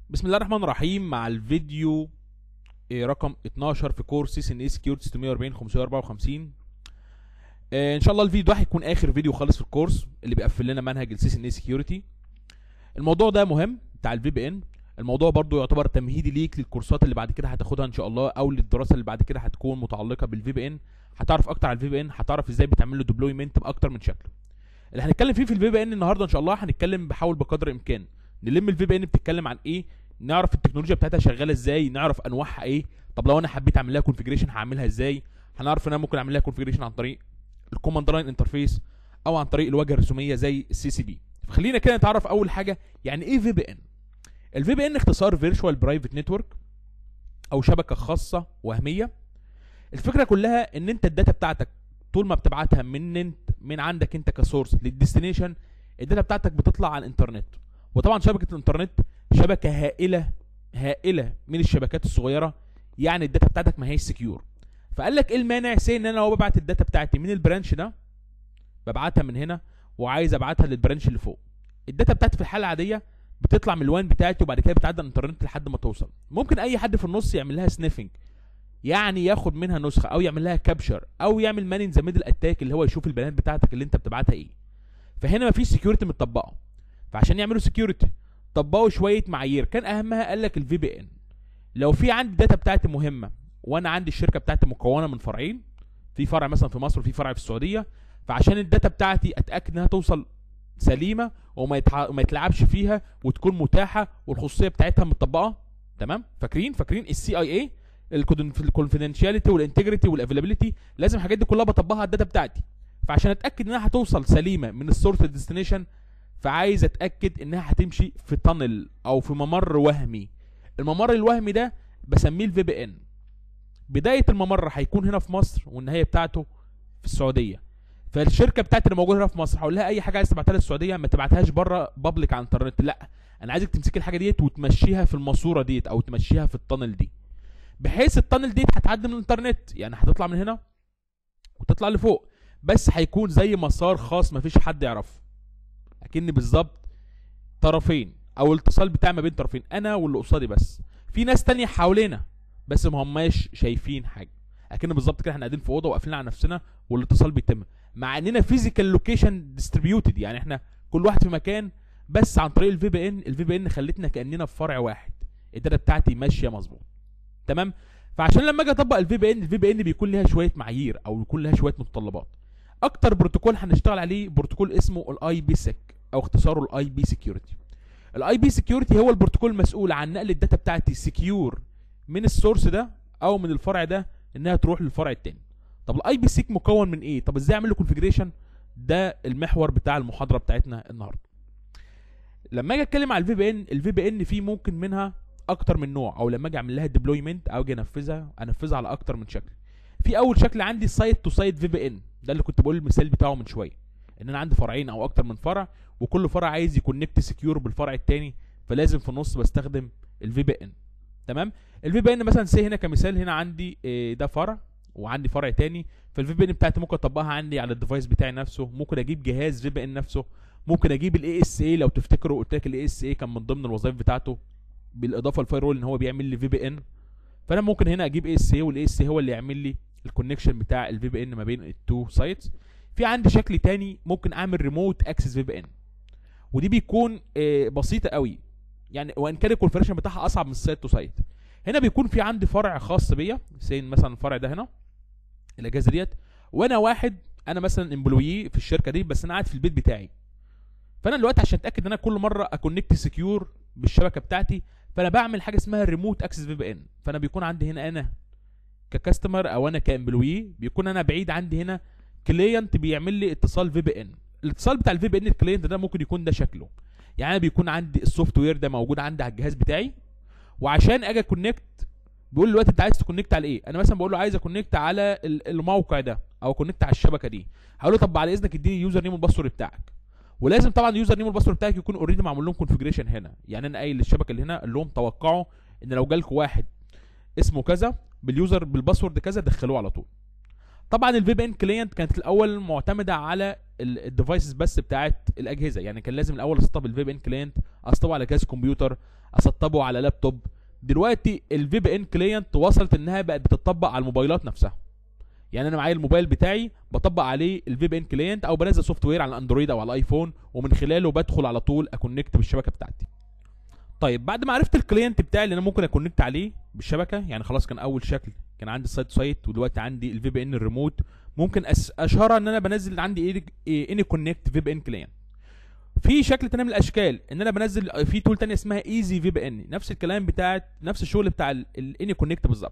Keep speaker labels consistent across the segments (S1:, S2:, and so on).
S1: بسم الله الرحمن الرحيم مع الفيديو آه، رقم 12 في كورس سي ان اي سكيورتي 640 554 آه، ان شاء الله الفيديو ده هيكون اخر فيديو خالص في الكورس اللي بيقفل لنا منهج السي ان اي سكيورتي الموضوع ده مهم بتاع الفي بي ان الموضوع برضو يعتبر تمهيدي ليك للكورسات اللي بعد كده هتاخدها ان شاء الله او للدراسه اللي بعد كده هتكون متعلقه بالفي بي ان هتعرف اكتر على الفي بي ان هتعرف ازاي بتعمل له ديبلويمنت باكتر من شكل اللي هنتكلم فيه في الفي بي ان النهارده ان شاء الله هنتكلم بحاول بقدر الامكان نلم الفي بي ان بتتكلم عن ايه نعرف التكنولوجيا بتاعتها شغاله ازاي نعرف انواعها ايه طب لو انا حبيت اعمل لها كونفيجريشن هعملها ازاي هنعرف ان انا ممكن اعمل لها كونفيجريشن عن طريق الكوماند لاين انترفيس او عن طريق الواجهه الرسوميه زي السي سي بي فخلينا كده نتعرف اول حاجه يعني ايه في بي ان الفي بي ان اختصار فيرتشوال برايفت نتورك او شبكه خاصه وهميه الفكره كلها ان انت الداتا بتاعتك طول ما بتبعتها من انت من عندك انت كسورس للديستنيشن الداتا بتاعتك بتطلع على الانترنت وطبعا شبكه الانترنت شبكه هائله هائله من الشبكات الصغيره يعني الداتا بتاعتك ما هيش سكيور فقال لك ايه المانع سي ان انا لو ببعت الداتا بتاعتي من البرانش ده ببعتها من هنا وعايز ابعتها للبرانش اللي فوق الداتا بتاعتي في الحاله العاديه بتطلع من الوان بتاعتي وبعد كده بتعدي على الانترنت لحد ما توصل ممكن اي حد في النص يعمل لها سنيفنج يعني ياخد منها نسخه او يعمل لها كابشر او يعمل مان ذا ميدل اتاك اللي هو يشوف البيانات بتاعتك اللي انت بتبعتها ايه فهنا مفيش سكيورتي متطبقه فعشان يعملوا سكيورتي طبقوا شويه معايير كان اهمها قال لك الفي بي ان لو في عندي داتا بتاعتي مهمه وانا عندي الشركه بتاعتي مكونه من فرعين في فرع مثلا في مصر وفي فرع في السعوديه فعشان الداتا بتاعتي اتاكد انها توصل سليمه وما يتح... وما يتلعبش فيها وتكون متاحه والخصوصيه بتاعتها متطبقه تمام فاكرين فاكرين السي اي اي الكونفيدنشاليتي والانتجريتي والافيلابيلتي لازم الحاجات دي كلها بطبقها على الداتا بتاعتي فعشان اتاكد انها هتوصل سليمه من السورس للديستنيشن فعايز اتاكد انها هتمشي في تانل او في ممر وهمي الممر الوهمي ده بسميه الفي بي ان بدايه الممر هيكون هنا في مصر والنهايه بتاعته في السعوديه فالشركه بتاعتي اللي موجوده هنا في مصر هقول لها اي حاجه عايز تبعتها للسعوديه ما تبعتهاش بره بابليك على الانترنت لا انا عايزك تمسكي الحاجه ديت وتمشيها في الماسوره ديت او تمشيها في التانل دي بحيث التانل ديت هتعدي من الانترنت يعني هتطلع من هنا وتطلع لفوق بس هيكون زي مسار خاص مفيش حد يعرفه اكن بالظبط طرفين او الاتصال بتاع ما بين طرفين انا واللي قصادي بس في ناس تانية حوالينا بس ما هماش شايفين حاجه اكن بالظبط كده احنا قاعدين في اوضه وقافلين على نفسنا والاتصال بيتم مع اننا فيزيكال لوكيشن ديستريبيوتد يعني احنا كل واحد في مكان بس عن طريق الفي بي ان الفي بي ان خلتنا كاننا في فرع واحد الداتا بتاعتي ماشيه مظبوط تمام فعشان لما اجي اطبق الفي بي ان الفي بي ان بيكون ليها شويه معايير او بيكون لها شويه متطلبات اكتر بروتوكول هنشتغل عليه بروتوكول اسمه الاي بي سيك او اختصاره الاي بي سكيورتي الاي بي سكيورتي هو البروتوكول المسؤول عن نقل الداتا بتاعتي سكيور من السورس ده او من الفرع ده انها تروح للفرع التاني طب الاي بي سيك مكون من ايه طب ازاي اعمل له كونفيجريشن ده المحور بتاع المحاضره بتاعتنا النهارده لما اجي اتكلم على الفي بي ان الفي بي ان فيه ممكن منها اكتر من نوع او لما اجي اعمل لها ديبلويمنت او اجي انفذها انفذها على اكتر من شكل في اول شكل عندي سايت تو سايت في بي ان ده اللي كنت بقول المثال بتاعه من شويه ان انا عندي فرعين او اكتر من فرع وكل فرع عايز يكونكت سكيور بالفرع التاني فلازم في النص بستخدم الفي بي ان تمام الفي بي ان مثلا سي هنا كمثال هنا عندي إيه، ده فرع وعندي فرع تاني فالفي بي ان بتاعتي ممكن اطبقها عندي على الديفايس بتاعي نفسه ممكن اجيب جهاز في بي ان نفسه ممكن اجيب الاي اس اي لو تفتكروا قلت لك الاي اس اي كان من ضمن الوظائف بتاعته بالاضافه للفاير ان هو بيعمل لي في بي ان فانا ممكن هنا اجيب اي اس اي والاي اس اي هو اللي يعمل لي الكونكشن بتاع الفي بي ان ما بين التو سايتس في عندي شكل تاني ممكن اعمل ريموت اكسس في بي ان ودي بيكون آه، بسيطه قوي يعني وان كان الكونفرشن بتاعها اصعب من السايت تو سايت هنا بيكون في عندي فرع خاص بيا سين مثلا الفرع ده هنا الاجهزه ديت وانا واحد انا مثلا امبلوي في الشركه دي بس انا قاعد في البيت بتاعي فانا دلوقتي عشان اتاكد ان انا كل مره اكونكت سكيور بالشبكه بتاعتي فانا بعمل حاجه اسمها ريموت اكسس في بي ان فانا بيكون عندي هنا انا ككاستمر او انا كامبلوي بيكون انا بعيد عندي هنا كلينت بيعمل لي اتصال في بي ان الاتصال بتاع الفي بي ان الكلينت ده ممكن يكون ده شكله يعني انا بيكون عندي السوفت وير ده موجود عندي على الجهاز بتاعي وعشان اجي اكونكت بيقول لي دلوقتي انت عايز تكونكت على ايه انا مثلا بقول له عايز اكونكت على ال- الموقع ده او اكونكت على الشبكه دي هقول له طب بعد اذنك اديني اليوزر نيم والباسورد بتاعك ولازم طبعا اليوزر نيم والباسورد بتاعك يكون اوريدي معمول لهم كونفيجريشن هنا يعني انا قايل للشبكه اللي هنا قال لهم توقعوا ان لو جالكوا واحد اسمه كذا باليوزر بالباسورد كذا دخلوه على طول طبعا الفي بي ان كلينت كانت الاول معتمده على الديفايسز بس بتاعت الاجهزه يعني كان لازم الاول اسطب الفي بي ان كلينت اسطبه على جهاز كمبيوتر اسطبه على لابتوب دلوقتي الفي بي ان كلينت وصلت انها بقت بتطبق على الموبايلات نفسها يعني انا معايا الموبايل بتاعي بطبق عليه الفي بي ان كلينت او بنزل سوفت وير على الاندرويد او على الايفون ومن خلاله بدخل على طول اكونكت بالشبكه بتاعتي طيب بعد ما عرفت الكلينت بتاعي اللي انا ممكن اكونكت عليه بالشبكه يعني خلاص كان اول شكل كان عندي السايت سايت ودلوقتي عندي الفي بي ان الريموت ممكن أس- اشهرها ان انا بنزل عندي ايه اني كونكت في بي ان كلينت في شكل تاني من الاشكال ان انا بنزل في تول تانية اسمها ايزي في بي ان نفس الكلام بتاع نفس الشغل بتاع الاني كونكت بالظبط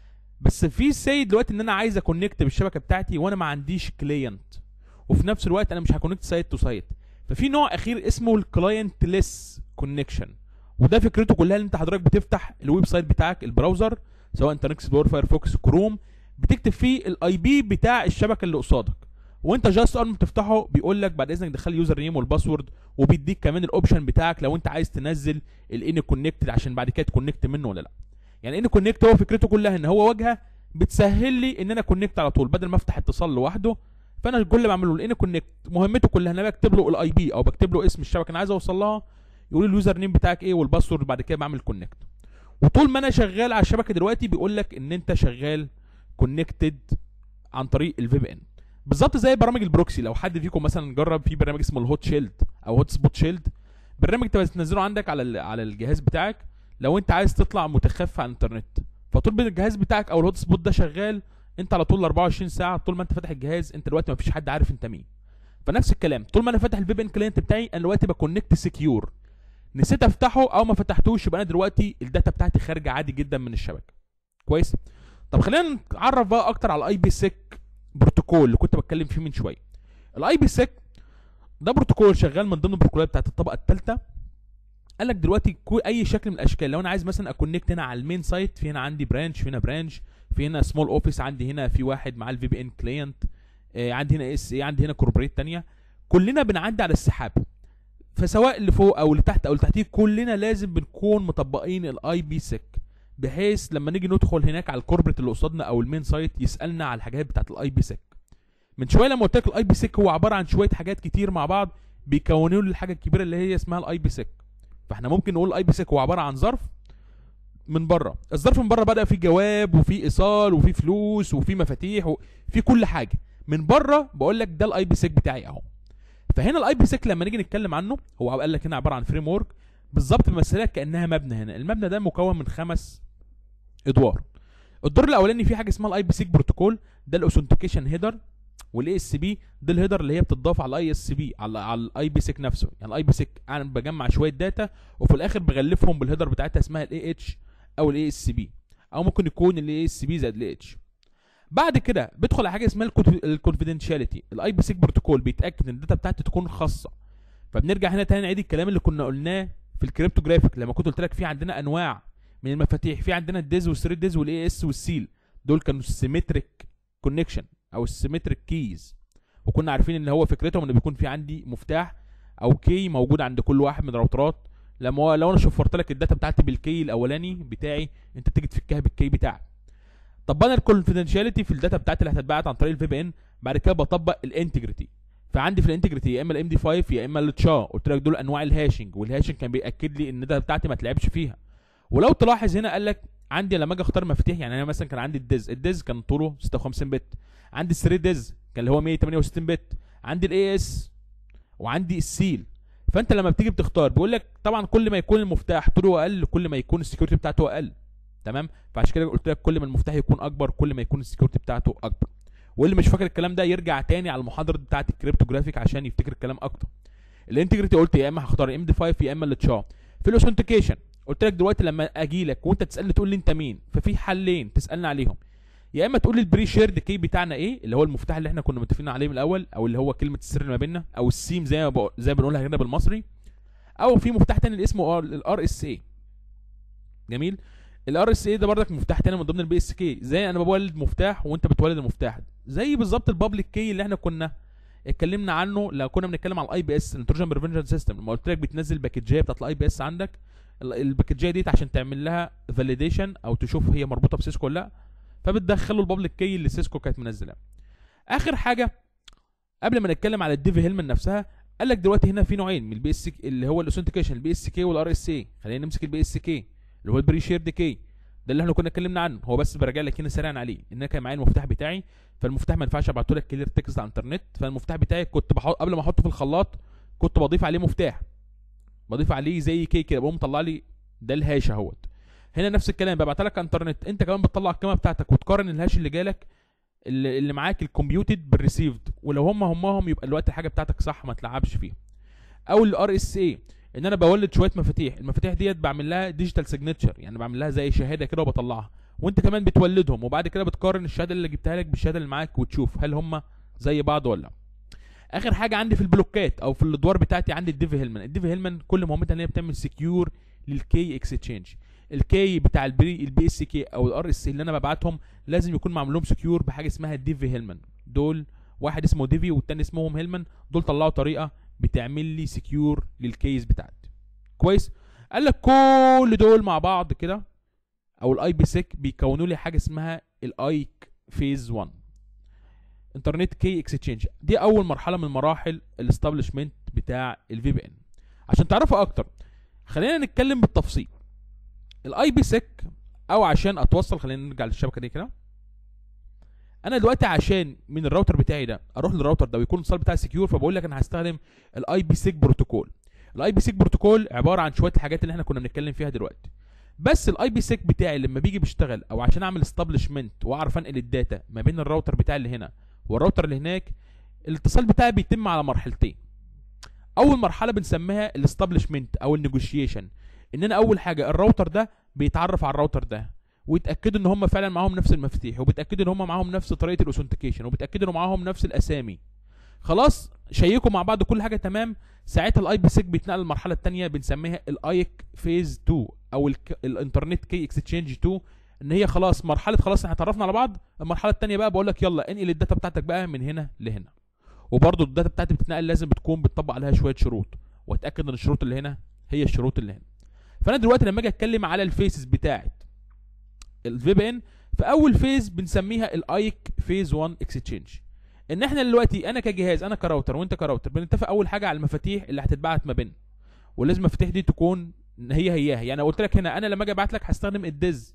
S1: بس في سي دلوقتي ان انا عايز اكونكت بالشبكه بتاعتي وانا ما عنديش كلينت وفي نفس الوقت انا مش هكونكت سايت تو سايت ففي نوع اخير اسمه الكلاينت ليس كونكشن وده فكرته كلها ان انت حضرتك بتفتح الويب سايت بتاعك البراوزر سواء انترنت اكسبلور فايرفوكس كروم بتكتب فيه الاي بي بتاع الشبكه اللي قصادك وانت جاست اول ما تفتحه بيقول لك بعد اذنك دخل اليوزر نيم والباسورد وبيديك كمان الاوبشن بتاعك لو انت عايز تنزل الان كونكتد عشان بعد كده تكونكت منه ولا لا يعني ان كونكت هو فكرته كلها ان هو واجهه بتسهل لي ان انا كونكت على طول بدل ما افتح اتصال لوحده فانا كل اللي بعمله الان كونكت مهمته كلها ان انا بكتب له الاي بي او بكتب له اسم الشبكه انا عايز اوصل لها يقول لي اليوزر نيم بتاعك ايه والباسورد بعد كده بعمل كونكت وطول ما انا شغال على الشبكه دلوقتي بيقول لك ان انت شغال كونكتد عن طريق الفي بي ان بالظبط زي برامج البروكسي لو حد فيكم مثلا جرب في برنامج اسمه الهوت شيلد او هوت سبوت شيلد برنامج انت بتنزله عندك على ال- على الجهاز بتاعك لو انت عايز تطلع متخفي عن الانترنت فطول ما الجهاز بتاعك او الهوت سبوت ده شغال انت على طول 24 ساعه طول ما انت فاتح الجهاز انت دلوقتي ما فيش حد عارف انت مين فنفس الكلام طول ما انا فاتح الفي بي ان كلاينت بتاعي انا دلوقتي بكونكت سكيور نسيت افتحه او ما فتحتوش يبقى انا دلوقتي الداتا بتاعتي خارجه عادي جدا من الشبكه كويس طب خلينا نتعرف بقى اكتر على الاي بي سيك بروتوكول اللي كنت بتكلم فيه من شويه الاي بي سيك ده بروتوكول شغال من ضمن البروتوكولات بتاعت الطبقه الثالثه قال لك دلوقتي كو- اي شكل من الاشكال لو انا عايز مثلا اكونكت هنا على المين سايت في هنا عندي برانش في هنا برانش في هنا سمول اوفيس عندي هنا في واحد مع الفي بي ان كلاينت عندي هنا اس اي عندي هنا كوربريت تانية كلنا بنعدي على السحاب فسواء اللي فوق او اللي تحت او اللي تحتيه كلنا لازم بنكون مطبقين الاي بي سيك بحيث لما نيجي ندخل هناك على الكوربريت اللي قصادنا او المين سايت يسالنا على الحاجات بتاعت الاي بي سيك من شويه لما قلت لك الاي بي سيك هو عباره عن شويه حاجات كتير مع بعض بيكونوا لي الحاجه الكبيره اللي هي اسمها الاي بي سيك فاحنا ممكن نقول الاي بي سيك هو عباره عن ظرف من بره الظرف من بره بدا فيه جواب وفيه ايصال وفيه فلوس وفيه مفاتيح وفيه كل حاجه من بره بقول لك ده الاي بي سيك بتاعي اهو فهنا الاي بي سيك لما نيجي نتكلم عنه هو قال لك هنا عباره عن فريم ورك بالظبط بيمثلها كانها مبنى هنا المبنى ده مكون من خمس ادوار الدور الاولاني فيه حاجه اسمها الاي بي سيك بروتوكول ده الاوثنتيكيشن هيدر والاي اس بي ده الهيدر اللي هي بتضاف على الاي اس بي على على الاي بي سيك نفسه يعني الاي بي سيك انا بجمع شويه داتا وفي الاخر بغلفهم بالهيدر بتاعتها اسمها الاي اتش او الاي اس بي او ممكن يكون الاي اس بي زائد الاي اتش بعد كده بدخل على حاجه اسمها الكونفيدنشاليتي الاي بي سيك بروتوكول بيتاكد ان الداتا بتاعتي تكون خاصه فبنرجع هنا تاني نعيد الكلام اللي كنا قلناه في الكريبتوجرافيك لما كنت قلت لك في عندنا انواع من المفاتيح في عندنا الديز والثريد ديز والاي اس والسيل دول كانوا سيمتريك كونكشن او السيمتريك كيز وكنا عارفين ان هو فكرتهم ان بيكون في عندي مفتاح او كي موجود عند كل واحد من الراوترات لما هو لو انا شفرت لك الداتا بتاعتي بالكي الاولاني بتاعي انت تيجي تفكها بالكي بتاعك طب انا الكونفيدنشاليتي في الداتا بتاعتي اللي هتتبعت عن طريق الفي بي ان بعد كده بطبق الانتجريتي فعندي في الانتجريتي يا اما الام دي 5 يا اما التشا قلت لك دول انواع الهاشنج والهاشنج كان بياكد لي ان الداتا بتاعتي ما تلعبش فيها ولو تلاحظ هنا قال لك عندي لما اجي اختار مفاتيح يعني انا مثلا كان عندي الديز الديز كان طوله 56 بت عندي الثري ديز كان اللي هو 168 بت عندي الاي اس وعندي السيل فانت لما بتيجي بتختار بيقول لك طبعا كل ما يكون المفتاح طوله اقل كل ما يكون السكيورتي بتاعته اقل تمام فعشان كده قلت لك كل ما المفتاح يكون اكبر كل ما يكون السكيورتي بتاعته اكبر واللي مش فاكر الكلام ده يرجع تاني على المحاضره بتاعه الكريبتوجرافيك عشان يفتكر الكلام اكتر الانتجريتي قلت يا اما هختار ام دي 5 يا اما التشا في الاوثنتيكيشن قلت لك دلوقتي لما اجي لك وانت تسالني تقول لي انت مين ففي حلين تسالني عليهم يا اما تقول لي البري شيرد كي بتاعنا ايه اللي هو المفتاح اللي احنا كنا متفقين عليه من الاول او اللي هو كلمه السر اللي ما بيننا او السيم زي ما بقول زي ما بنقولها هنا بالمصري او في مفتاح تاني اللي اسمه الار اس اي جميل الار اس اي ده برضك مفتاح تاني من ضمن البي اس كي زي انا بولد مفتاح وانت بتولد المفتاح زي بالظبط البابليك كي اللي احنا كنا اتكلمنا عنه لو كنا بنتكلم على الاي بي اس الانتروجن بريفنشن سيستم لما قلت لك بتنزل باكجيه بتاعت الاي بي اس عندك ال- الباكجيه ديت عشان تعمل لها فاليديشن او تشوف هي مربوطه بسيسكو ولا لا فبتدخله البابليك كي اللي سيسكو كانت منزلها اخر حاجه قبل ما نتكلم على الديفي هيلمن نفسها قال لك دلوقتي هنا في نوعين من البي اس اللي هو الاوثنتيكيشن البي اس كي والار اس اي خلينا نمسك البي اس كي اللي هو البري شيرد كي ده اللي احنا كنا اتكلمنا عنه هو بس براجع لك هنا سريعا عليه ان انا كان معايا المفتاح بتاعي فالمفتاح ما ينفعش ابعته لك كلير تكست على الانترنت فالمفتاح بتاعي كنت بحط قبل ما احطه في الخلاط كنت بضيف عليه مفتاح بضيف عليه زي كي كده بقوم مطلع لي ده الهاش اهوت هنا نفس الكلام ببعت لك على الانترنت انت كمان بتطلع القيمه بتاعتك وتقارن الهاش اللي جالك اللي اللي معاك الكمبيوتد بالريسيفد ولو هم همهم يبقى الوقت الحاجه بتاعتك صح ما تلعبش فيها او الار اس اي ان انا بولد شويه مفاتيح المفاتيح ديت بعمل لها ديجيتال سيجنتشر يعني بعمل لها زي شهاده كده وبطلعها وانت كمان بتولدهم وبعد كده بتقارن الشهاده اللي جبتها لك بالشهاده اللي معاك وتشوف هل هم زي بعض ولا لا اخر حاجه عندي في البلوكات او في الادوار بتاعتي عندي الديفي هيلمان الديفي هيلمان كل مهمتها ان هي بتعمل سكيور للكي اكستشينج الكي بتاع البي البي اس كي او الار اس اللي انا ببعتهم لازم يكون معمول لهم سكيور بحاجه اسمها الديفي هيلمان دول واحد اسمه ديفي والتاني اسمهم هيلمان دول طلعوا طريقه بتعمل لي سكيور للكيس بتاعتي كويس قال لك كل دول مع بعض كده او الاي بي سيك بيكونوا لي حاجه اسمها الايك فيز 1 انترنت كي اكستشينج دي اول مرحله من مراحل الاستابلشمنت بتاع الفي بي ان عشان تعرفوا اكتر خلينا نتكلم بالتفصيل الاي بي سيك او عشان اتوصل خلينا نرجع للشبكه دي كده انا دلوقتي عشان من الراوتر بتاعي ده اروح للراوتر ده ويكون الاتصال بتاعي سكيور فبقول لك انا هستخدم الاي بي سيك بروتوكول الاي بي سيك بروتوكول عباره عن شويه الحاجات اللي احنا كنا بنتكلم فيها دلوقتي بس الاي بي سيك بتاعي لما بيجي بيشتغل او عشان اعمل استابلشمنت واعرف انقل الداتا ما بين الراوتر بتاعي اللي هنا والراوتر اللي هناك الاتصال بتاعي بيتم على مرحلتين اول مرحله بنسميها الاستابلشمنت او النيجوشيشن ان انا اول حاجه الراوتر ده بيتعرف على الراوتر ده ويتاكدوا ان هم فعلا معاهم نفس المفاتيح وبيتاكدوا ان هم معاهم نفس طريقه الاوثنتيكيشن وبيتاكدوا ان معاهم نفس الاسامي خلاص شيكوا مع بعض كل حاجه تمام ساعتها الاي بي سيك بيتنقل للمرحله الثانيه بنسميها الايك فيز 2 او الك- الانترنت كي اكستشينج 2 ان هي خلاص مرحله خلاص احنا اتعرفنا على بعض المرحله الثانيه بقى بقول لك يلا انقل الداتا بتاعتك بقى من هنا لهنا وبرضه الداتا بتاعتي بتتنقل لازم بتكون بتطبق عليها شويه شروط واتاكد ان الشروط اللي هنا هي الشروط اللي هنا فانا دلوقتي لما اجي اتكلم على الفيسز بتاعت الفي بي ان فاول فيز بنسميها الايك فيز 1 اكستشينج ان احنا دلوقتي انا كجهاز انا كراوتر وانت كراوتر بنتفق اول حاجه على المفاتيح اللي هتتبعت ما بيننا ولازم المفاتيح دي تكون هي هياها يعني قلت لك هنا انا لما اجي ابعت لك هستخدم الديز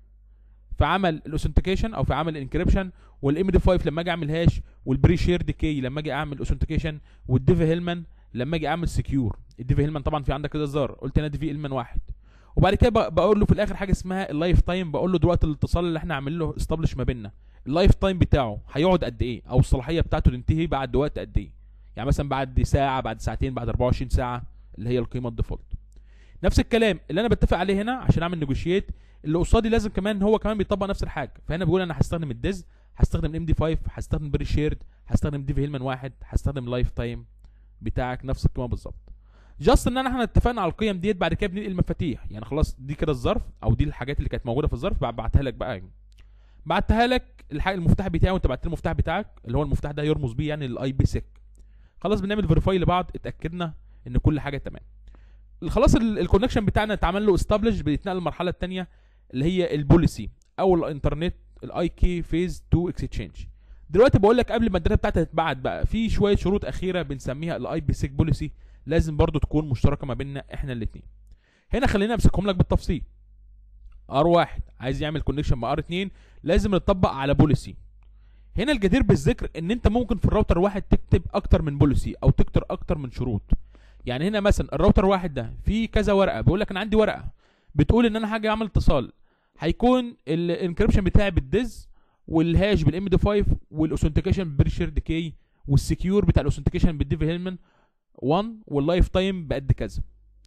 S1: في عمل الاوثنتيكيشن او في عمل الانكريبشن والام دي 5 لما اجي اعمل هاش والبري شيرد كي لما اجي اعمل اوثنتيكيشن والديفي هيلمان لما اجي اعمل سكيور الديفي هيلمان طبعا في عندك كده زر قلت هنا ديفي هيلمان واحد وبعد كده ب- بقول له في الاخر حاجه اسمها اللايف تايم بقول له دلوقتي الاتصال اللي احنا عاملين له استابلش ما بيننا اللايف تايم بتاعه هيقعد قد ايه او الصلاحيه بتاعته تنتهي بعد وقت قد ايه يعني مثلا بعد ساعه بعد ساعتين بعد 24 ساعه اللي هي القيمه الديفولت نفس الكلام اللي انا بتفق عليه هنا عشان اعمل نيجوشيت اللي قصادي لازم كمان هو كمان بيطبق نفس الحاجه فهنا بيقول انا هستخدم الديز هستخدم ام دي 5 هستخدم بري شيرد هستخدم ديفي هيلمان واحد هستخدم لايف تايم بتاعك نفس القيمه بالظبط جاست ان احنا اتفقنا على القيم ديت بعد كده بننقل المفاتيح يعني خلاص دي كده الظرف او دي الحاجات اللي كانت موجوده في الظرف بعتها لك بقى يعني. بعتها لك الحاجه المفتاح بتاعي وانت بعت لي المفتاح بتاعك اللي هو المفتاح ده يرمز بيه يعني الاي بي سيك خلاص بنعمل فيريفاي لبعض اتاكدنا ان كل حاجه تمام خلاص الكونكشن بتاعنا اتعمل له استابلش بيتنقل للمرحله الثانيه اللي هي البوليسي او الانترنت الاي كي فيز 2 اكستشينج دلوقتي بقول لك قبل ما الداتا بتاعتها تتبعت بقى في شويه شروط اخيره بنسميها الاي بي سيك بوليسي لازم برضو تكون مشتركه ما بيننا احنا الاثنين هنا خلينا امسكهم لك بالتفصيل ار واحد عايز يعمل كونكشن مع ار 2 لازم نطبق على بوليسي هنا الجدير بالذكر ان انت ممكن في الراوتر واحد تكتب اكتر من بوليسي او تكتب اكتر من شروط يعني هنا مثلا الراوتر واحد ده فيه كذا ورقه بيقول لك انا عندي ورقه بتقول ان انا هاجي اعمل اتصال هيكون الانكريبشن بتاعي بالديز والهاش بالام دي 5 والاوثنتيكيشن بالشيرد كي والسكيور بتاع الاوثنتيكيشن بالديفي هيلمان 1 واللايف تايم بقد كذا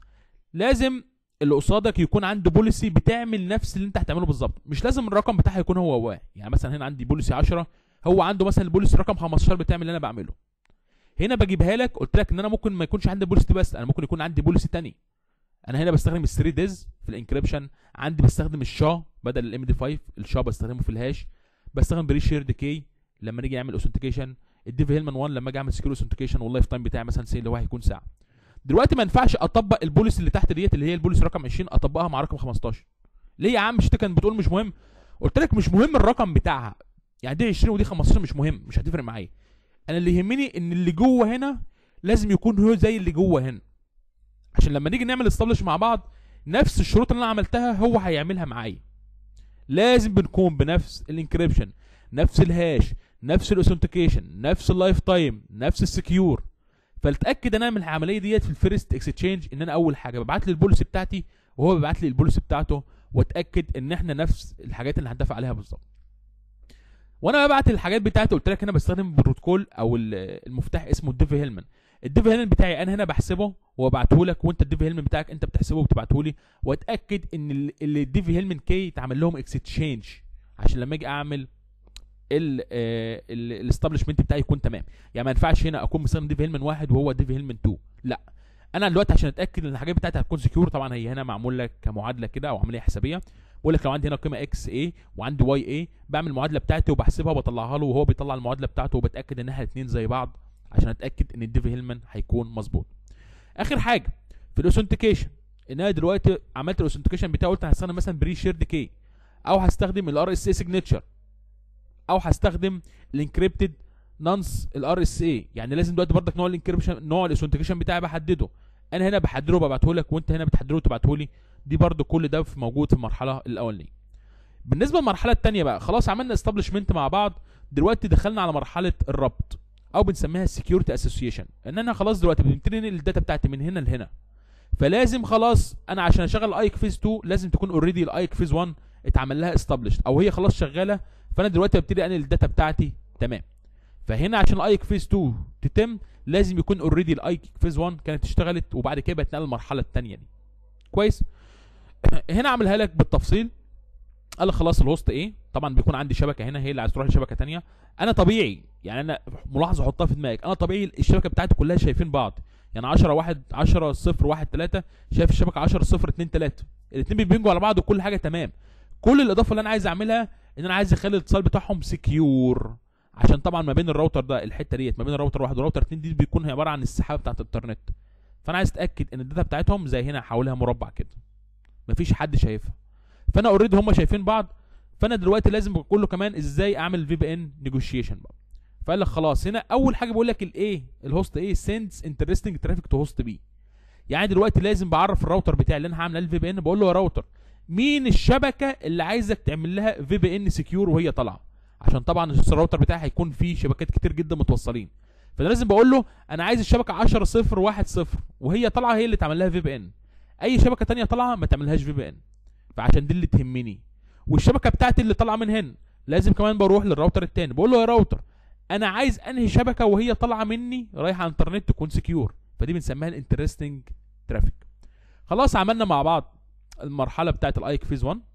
S1: لازم اللي قصادك يكون عنده بوليسي بتعمل نفس اللي انت هتعمله بالظبط مش لازم الرقم بتاعها يكون هو هو يعني مثلا هنا عندي بوليسي 10 هو عنده مثلا البوليسي رقم 15 بتعمل اللي انا بعمله هنا بجيبها لك قلت لك ان انا ممكن ما يكونش عندي بوليسي دي بس انا ممكن يكون عندي بوليسي تاني انا هنا بستخدم الثري ديز في الانكريبشن عندي بستخدم الشا بدل الام دي 5 الشا بستخدمه في الهاش بستخدم بري شيرد كي لما نيجي نعمل اوثنتيكيشن الديفي هيلمان 1 لما اجي اعمل سكيور اوثنتيكيشن واللايف تايم بتاعي مثلا سي اللي هو هيكون ساعه دلوقتي ما ينفعش اطبق البوليسي اللي تحت ديت اللي هي البوليسي رقم 20 اطبقها مع رقم 15 ليه يا عم مش انت كان بتقول مش مهم قلت لك مش مهم الرقم بتاعها يعني دي 20 ودي 15 مش مهم مش هتفرق معايا انا اللي يهمني ان اللي جوه هنا لازم يكون هو زي اللي جوه هنا عشان لما نيجي نعمل استابلش مع بعض نفس الشروط اللي انا عملتها هو هيعملها معايا لازم بنكون بنفس الانكريبشن نفس الهاش نفس الاوثنتيكيشن نفس اللايف تايم نفس السكيور فلتاكد انا من العمليه ديت في الفيرست اكستشينج ان انا اول حاجه ببعت لي البوليسي بتاعتي وهو بيبعت لي البوليسي بتاعته واتاكد ان احنا نفس الحاجات اللي هندفع عليها بالظبط وانا ببعت الحاجات بتاعتي قلت لك انا بستخدم بروتوكول او ال- المفتاح اسمه الديف هيلمان الديف هيلمان بتاعي انا هنا بحسبه وابعته لك وانت الديف هيلمان بتاعك انت بتحسبه وبتبعته لي واتاكد ان ال- ال- الديف هيلمان كي يتعمل لهم اكستشينج عشان لما اجي اعمل الاستابلشمنت بتاعي يكون تمام يعني ما ينفعش هنا اكون مستخدم ديف هيلمان واحد وهو ديف هيلمان 2 لا انا دلوقتي عشان اتاكد ان الحاجات بتاعتي هتكون سكيور طبعا هي هنا معمول لك كمعادله كده او عمليه حسابيه بقول لك لو عندي هنا قيمه اكس اي وعندي واي اي بعمل المعادله بتاعتي وبحسبها وبطلعها له وهو بيطلع المعادله بتاعته وبتاكد انها الاثنين زي بعض عشان اتاكد ان الديف هيلمان هيكون مظبوط اخر حاجه في الاوثنتيكيشن ان انا دلوقتي عملت الاوثنتيكيشن بتاعي قلت هستخدم مثلا بري شيرد كي او هستخدم الار اس اي سيجنتشر او هستخدم الانكريبتد نانس الار اس اي يعني لازم دلوقتي برضك نوع الانكريبشن نوع الاوثنتيكيشن بتاعي بحدده انا هنا بحدده وببعته لك وانت هنا بتحدده وتبعته لي دي برضو كل ده في موجود في المرحله الاولانيه بالنسبه للمرحله الثانيه بقى خلاص عملنا استابلشمنت مع بعض دلوقتي دخلنا على مرحله الربط او بنسميها السكيورتي اسوسيشن ان انا خلاص دلوقتي بنبتدي ننقل الداتا بتاعتي من هنا لهنا فلازم خلاص انا عشان اشغل الايك فيز 2 لازم تكون اوريدي الايك فيز 1 اتعمل لها استابلشت او هي خلاص شغاله فانا دلوقتي ببتدي انقل الداتا بتاعتي تمام فهنا عشان الايك فيز 2 تتم لازم يكون اوريدي الايك فيز 1 كانت اشتغلت وبعد كده بتنقل المرحله الثانيه دي كويس هنا عاملها لك بالتفصيل قال لك خلاص الهوست ايه طبعا بيكون عندي شبكه هنا هي اللي عايز تروح لشبكه تانية انا طبيعي يعني انا ملاحظه حطها في دماغك انا طبيعي الشبكه بتاعتي كلها شايفين بعض يعني 10 1 10 0 1 3 شايف الشبكه 10 0 2 3 الاثنين بينجوا على بعض وكل حاجه تمام كل الاضافه اللي انا عايز اعملها ان انا عايز اخلي الاتصال بتاعهم سكيور عشان طبعا ما بين الراوتر ده الحته ديت ما بين الراوتر واحد والراوتر اتنين دي بيكون هي عباره عن السحابه بتاعت الانترنت فانا عايز اتاكد ان الداتا بتاعتهم زي هنا حواليها مربع كده مفيش حد شايفها فانا اوريدي هم شايفين بعض فانا دلوقتي لازم اقول له كمان ازاي اعمل في بي ان نيجوشيشن بقى فقال لك خلاص هنا اول حاجه بقول لك الايه الهوست ايه سيندز انترستنج ترافيك تو هوست بي يعني دلوقتي لازم بعرف الراوتر بتاعي اللي انا هعمل الفي بي ان بقول له يا راوتر مين الشبكه اللي عايزك تعمل لها في بي ان سكيور وهي طالعه عشان طبعا الراوتر بتاعي هيكون فيه شبكات كتير جدا متوصلين فانا لازم بقول له انا عايز الشبكه 10 0 1 0 وهي طالعه هي اللي تعمل لها في بي ان اي شبكه تانية طالعه ما تعملهاش في بي ان فعشان دي اللي تهمني والشبكه بتاعتي اللي طالعه من هنا لازم كمان بروح للراوتر التاني بقول له يا راوتر انا عايز انهي شبكه وهي طالعه مني رايحه على الانترنت تكون سكيور فدي بنسميها الانترستنج ترافيك خلاص عملنا مع بعض المرحله بتاعت الايك فيز 1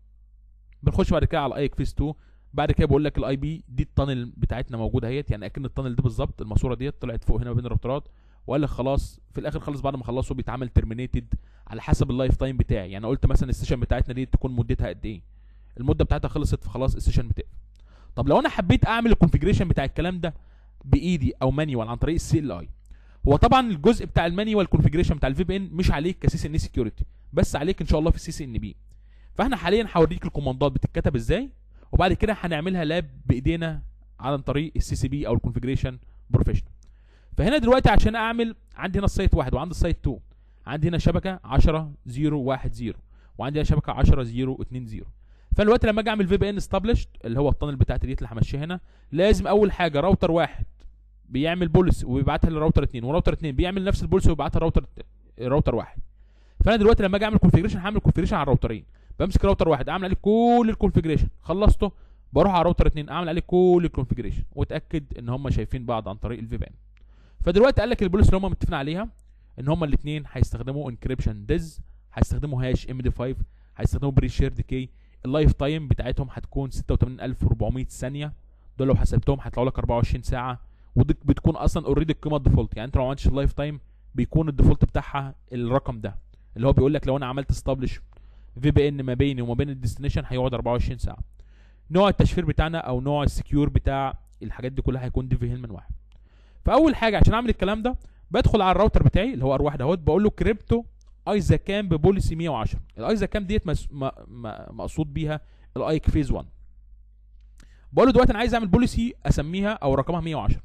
S1: بنخش بعد كده على الايك فيز 2 بعد كده بقول لك الاي بي دي التانل بتاعتنا موجوده اهيت يعني اكن التانل دي بالظبط الماسوره ديت طلعت فوق هنا ما بين الراوترات وقال لك خلاص في الاخر خالص بعد ما خلصوا بيتعمل ترمينيتد على حسب اللايف تايم بتاعي يعني قلت مثلا السيشن بتاعتنا دي تكون مدتها قد ايه المده بتاعتها خلصت فخلاص السيشن بتقفل طب لو انا حبيت اعمل الكونفيجريشن بتاع الكلام ده بايدي او مانيوال عن طريق السي ال اي هو طبعا الجزء بتاع المانيوال كونفيجريشن بتاع الفي بي ان مش عليك كسي سي ان سكيورتي بس عليك ان شاء الله في السي سي ان بي فاحنا حاليا هوريك الكوماندات بتتكتب ازاي وبعد كده هنعملها لاب بايدينا عن طريق السي سي بي او الكونفيجريشن بروفيشنال فهنا دلوقتي عشان اعمل عندي هنا السايت واحد وعندي السايت 2 عندي هنا شبكه 10 0 1 0 وعندي هنا شبكه 10 0 2 0 فالوقت لما اجي اعمل في بي ان استابلشد اللي هو الطنل بتاعتي ديت اللي همشيها هنا لازم اول حاجه راوتر واحد بيعمل بوليس وبيبعتها لراوتر اثنين وراوتر اثنين بيعمل نفس البوليس وبيبعتها لراوتر راوتر واحد فانا دلوقتي لما اجي اعمل كونفيجريشن هعمل كونفيجريشن على الراوترين بمسك راوتر واحد اعمل عليه كل الكونفيجريشن خلصته بروح على راوتر اثنين اعمل عليه كل الكونفيجريشن واتاكد ان هم شايفين بعض عن طريق الفي بي ان فدلوقتي قال لك البوليس اللي هم متفقين عليها ان هم الاثنين هيستخدموا انكريبشن ديز هيستخدموا هاش ام دي 5 هيستخدموا بري شيرد كي اللايف تايم بتاعتهم هتكون 86400 ثانيه دول لو حسبتهم هيطلعوا لك 24 ساعه ودي بتكون اصلا اوريدي القيمه الديفولت يعني انت لو ما عملتش اللايف تايم بيكون الديفولت بتاعها الرقم ده اللي هو بيقول لك لو انا عملت استابلش في بي ان ما بيني وما بين الديستنيشن هيقعد 24 ساعه نوع التشفير بتاعنا او نوع السكيور بتاع الحاجات دي كلها هيكون دي في هيلمان واحد فاول حاجه عشان اعمل الكلام ده بدخل على الراوتر بتاعي اللي هو ار واحد اهوت بقول له كريبتو ايزا كام ببوليسي 110 الايزا كام ديت مس... م... م... مقصود بيها الايك فيز 1 بقول له دلوقتي انا عايز اعمل بوليسي اسميها او رقمها 110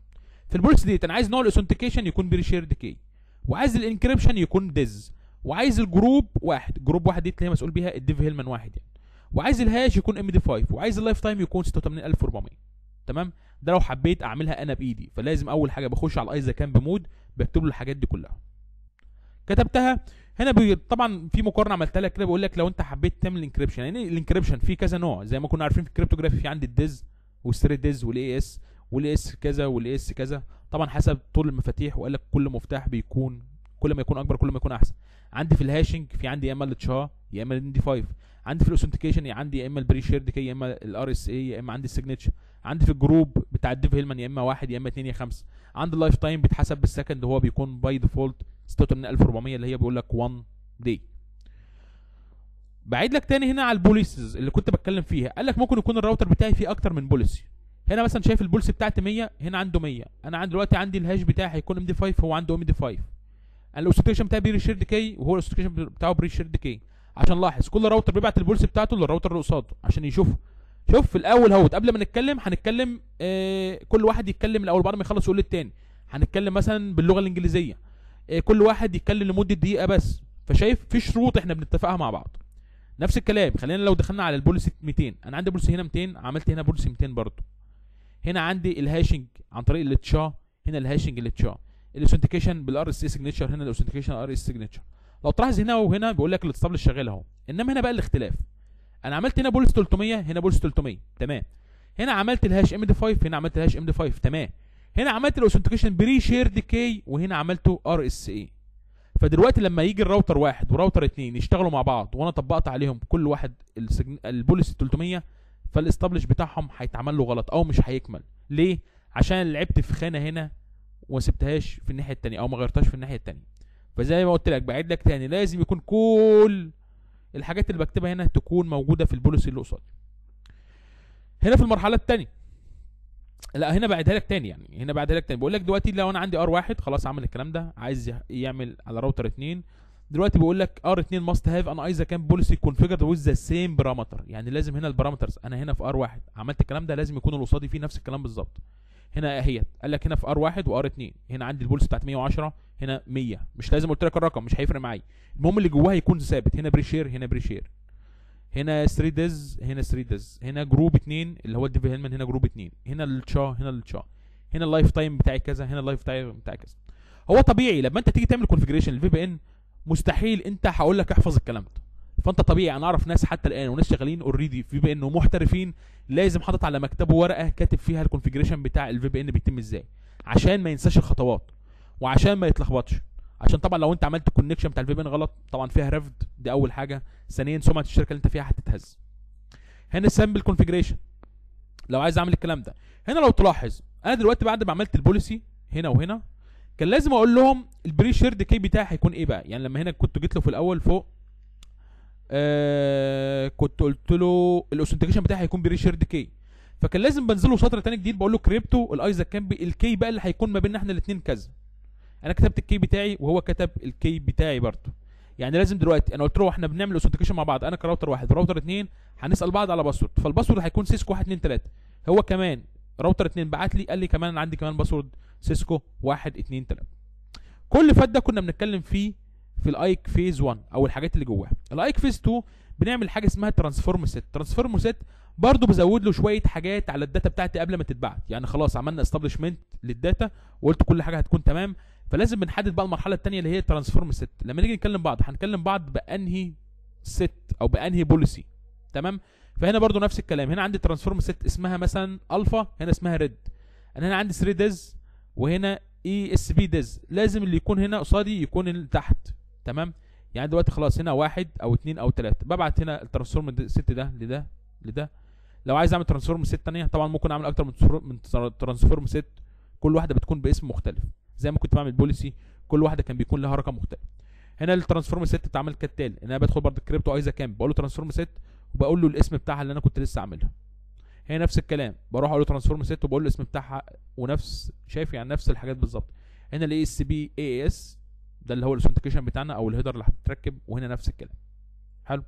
S1: في البوليسي ديت انا عايز نوع الاوثنتيكيشن يكون بري شيرد كي وعايز الانكريبشن يكون ديز وعايز الجروب واحد جروب واحد ديت اللي هي مسؤول بيها الديف هيلمان واحد يعني وعايز الهاش يكون ام دي 5 وعايز اللايف تايم يكون 86400 تمام ده لو حبيت اعملها انا بايدي فلازم اول حاجه بخش على الايزا كان بمود بكتب له الحاجات دي كلها كتبتها هنا بي... طبعا في مقارنه عملتها لك كده بيقول لك لو انت حبيت تعمل انكريبشن يعني الانكريبشن في كذا نوع زي ما كنا عارفين في الكريبتوجرافي في عندي الديز والستريت ديز والاي اس والاي اس كذا والاي اس كذا طبعا حسب طول المفاتيح وقال لك كل مفتاح بيكون كل ما يكون اكبر كل ما يكون احسن عندي في الهاشنج في عندي يا اما التشا يا اما الان دي 5 عندي في الاوثنتيكيشن يا عندي يا اما البري شيرد كي يا اما الار اس اي يا اما عندي السيجنتشر عندي في الجروب بتاع الديف هيلمان يا اما واحد يا اما اثنين يا خمسه عندي اللايف تايم بيتحسب بالسكند هو بيكون باي ديفولت 86400 اللي هي بيقول لك 1 دي بعيد لك تاني هنا على البوليسز اللي كنت بتكلم فيها قال لك ممكن يكون الراوتر بتاعي فيه اكتر من بوليسي هنا مثلا شايف البوليسي بتاعتي 100 هنا عنده 100 انا عندي دلوقتي عندي الهاش بتاعي هيكون ام دي 5 هو عنده ام دي 5 انا الاوثنتيكيشن بتاعي بري شيرد كي وهو الاوثنتيكيشن بتاعه بري شيرد كي عشان لاحظ كل راوتر بيبعت البوليسي بتاعته للراوتر اللي قصاده عشان يشوفه شوف في الاول اهوت قبل ما نتكلم هنتكلم آه كل واحد يتكلم الاول بعد ما يخلص يقول للتاني هنتكلم مثلا باللغه الانجليزيه آه كل واحد يتكلم لمده دقيقه بس فشايف في شروط احنا بنتفقها مع بعض نفس الكلام خلينا لو دخلنا على البوليسي 200 انا عندي بوليسي هنا 200 عملت هنا بوليسي 200 برضه هنا عندي الهاشنج عن طريق التشا هنا الهاشنج التشا الاوثنتيكيشن بالار اس سيجنتشر هنا الاوثنتيكيشن ار اس سيجنتشر لو تلاحظ هنا وهنا بيقول لك الاتصال شغال اهو انما هنا بقى الاختلاف انا عملت هنا بوليس 300 هنا بوليس 300 تمام هنا عملت الهاش ام دي 5 هنا عملت الهاش ام دي 5 تمام هنا عملت الاوثنتيكيشن بري شيرد كي وهنا عملته ار اس اي فدلوقتي لما يجي الراوتر واحد وراوتر اتنين يشتغلوا مع بعض وانا طبقت عليهم كل واحد السجن... البوليس 300 فالاستابلش بتاعهم هيتعمل له غلط او مش هيكمل ليه عشان لعبت في خانه هنا وما سبتهاش في الناحيه التانية او ما غيرتهاش في الناحيه التانية فزي ما قلت لك بعيد لك تاني لازم يكون كل الحاجات اللي بكتبها هنا تكون موجوده في البوليسي اللي قصادي هنا في المرحله الثانيه لا هنا بعدها لك تاني يعني هنا بعدها لك تاني بقول لك دلوقتي لو انا عندي ار واحد خلاص عمل الكلام ده عايز يعمل على راوتر 2 دلوقتي بيقول لك ار 2 ماست هاف ان ايزا كان بوليسي كونفيجرد ويز ذا سيم بارامتر يعني لازم هنا البارامترز انا هنا في ار واحد عملت الكلام ده لازم يكون اللي قصادي فيه نفس الكلام بالظبط هنا اهيت قال لك هنا في ار واحد وار 2 هنا عندي البوليسي بتاعت 110 هنا 100 مش لازم قلت لك الرقم مش هيفرق معايا المهم اللي جواها يكون ثابت هنا بري شير هنا بري شير هنا 3 ديز هنا 3 ديز هنا جروب 2 اللي هو الديف هيلمان هنا جروب 2 هنا التشا هنا التشا هنا اللايف تايم بتاعي كذا هنا اللايف تايم بتاعي كذا هو طبيعي لما انت تيجي تعمل كونفيجريشن للفي بي ان مستحيل انت هقول لك احفظ الكلام ده فانت طبيعي انا اعرف ناس حتى الان وناس شغالين اوريدي في بي ان ومحترفين لازم حاطط على مكتبه ورقه كاتب فيها الكونفيجريشن بتاع الفي بي ان بيتم ازاي عشان ما ينساش الخطوات وعشان ما يتلخبطش عشان طبعا لو انت عملت الكونكشن بتاع الفي بي ان غلط طبعا فيها رفض دي اول حاجه ثانيا سمعه الشركه اللي انت فيها هتتهز هنا السامبل كونفيجريشن لو عايز اعمل الكلام ده هنا لو تلاحظ انا دلوقتي بعد ما عملت البوليسي هنا وهنا كان لازم اقول لهم البري شيرد كي بتاعي هيكون ايه بقى يعني لما هنا كنت جيت له في الاول فوق آه كنت قلت له الاوثنتيكيشن بتاعي هيكون بري شيرد كي فكان لازم بنزل له سطر تاني جديد بقول له كريبتو الايزا كان بي الكي بقى اللي هيكون ما بيننا احنا الاثنين كذا انا كتبت الكي بتاعي وهو كتب الكي بتاعي برضه يعني لازم دلوقتي انا قلت له احنا بنعمل اوثنتيكيشن مع بعض انا كراوتر واحد وراوتر اثنين هنسال بعض على باسورد فالباسورد هيكون سيسكو 1 2 3 هو كمان راوتر 2 بعت لي قال لي كمان انا عندي كمان باسورد سيسكو 1 2 3 كل فات ده كنا بنتكلم فيه في الايك فيز 1 او الحاجات اللي جواها الايك فيز 2 بنعمل حاجه اسمها ترانسفورم سيت ترانسفورم سيت برضه بزود له شويه حاجات على الداتا بتاعتي قبل ما تتبعت يعني خلاص عملنا استابلشمنت للداتا وقلت كل حاجه هتكون تمام فلازم بنحدد بقى المرحله الثانيه اللي هي ترانسفورم سيت لما نيجي نتكلم بعض هنتكلم بعض بانهي سيت او بانهي بوليسي تمام فهنا برضو نفس الكلام هنا عندي ترانسفورم سيت اسمها مثلا الفا هنا اسمها ريد انا هنا عندي 3 ديز وهنا اي اس بي ديز لازم اللي يكون هنا قصادي يكون اللي تحت تمام يعني دلوقتي خلاص هنا واحد او اتنين او تلاته ببعت هنا الترانسفورم ست ده لده لده لو عايز اعمل ترانسفورم ست تانية طبعا ممكن اعمل اكتر من من ترانسفورم ست كل واحده بتكون باسم مختلف زي ما كنت بعمل بوليسي كل واحده كان بيكون لها رقم مختلف هنا الترانسفورم ست اتعمل كالتالي ان انا بدخل برضه كريبتو ايزا كام بقول له ترانسفورم ست وبقول له الاسم بتاعها اللي انا كنت لسه عاملها هي نفس الكلام بروح اقول له ترانسفورم ست وبقول له الاسم بتاعها ونفس شايف يعني نفس الحاجات بالظبط هنا الاي اس بي اي اس ده اللي هو الاوثنتيكيشن بتاعنا او الهيدر اللي هتتركب وهنا نفس الكلام حلو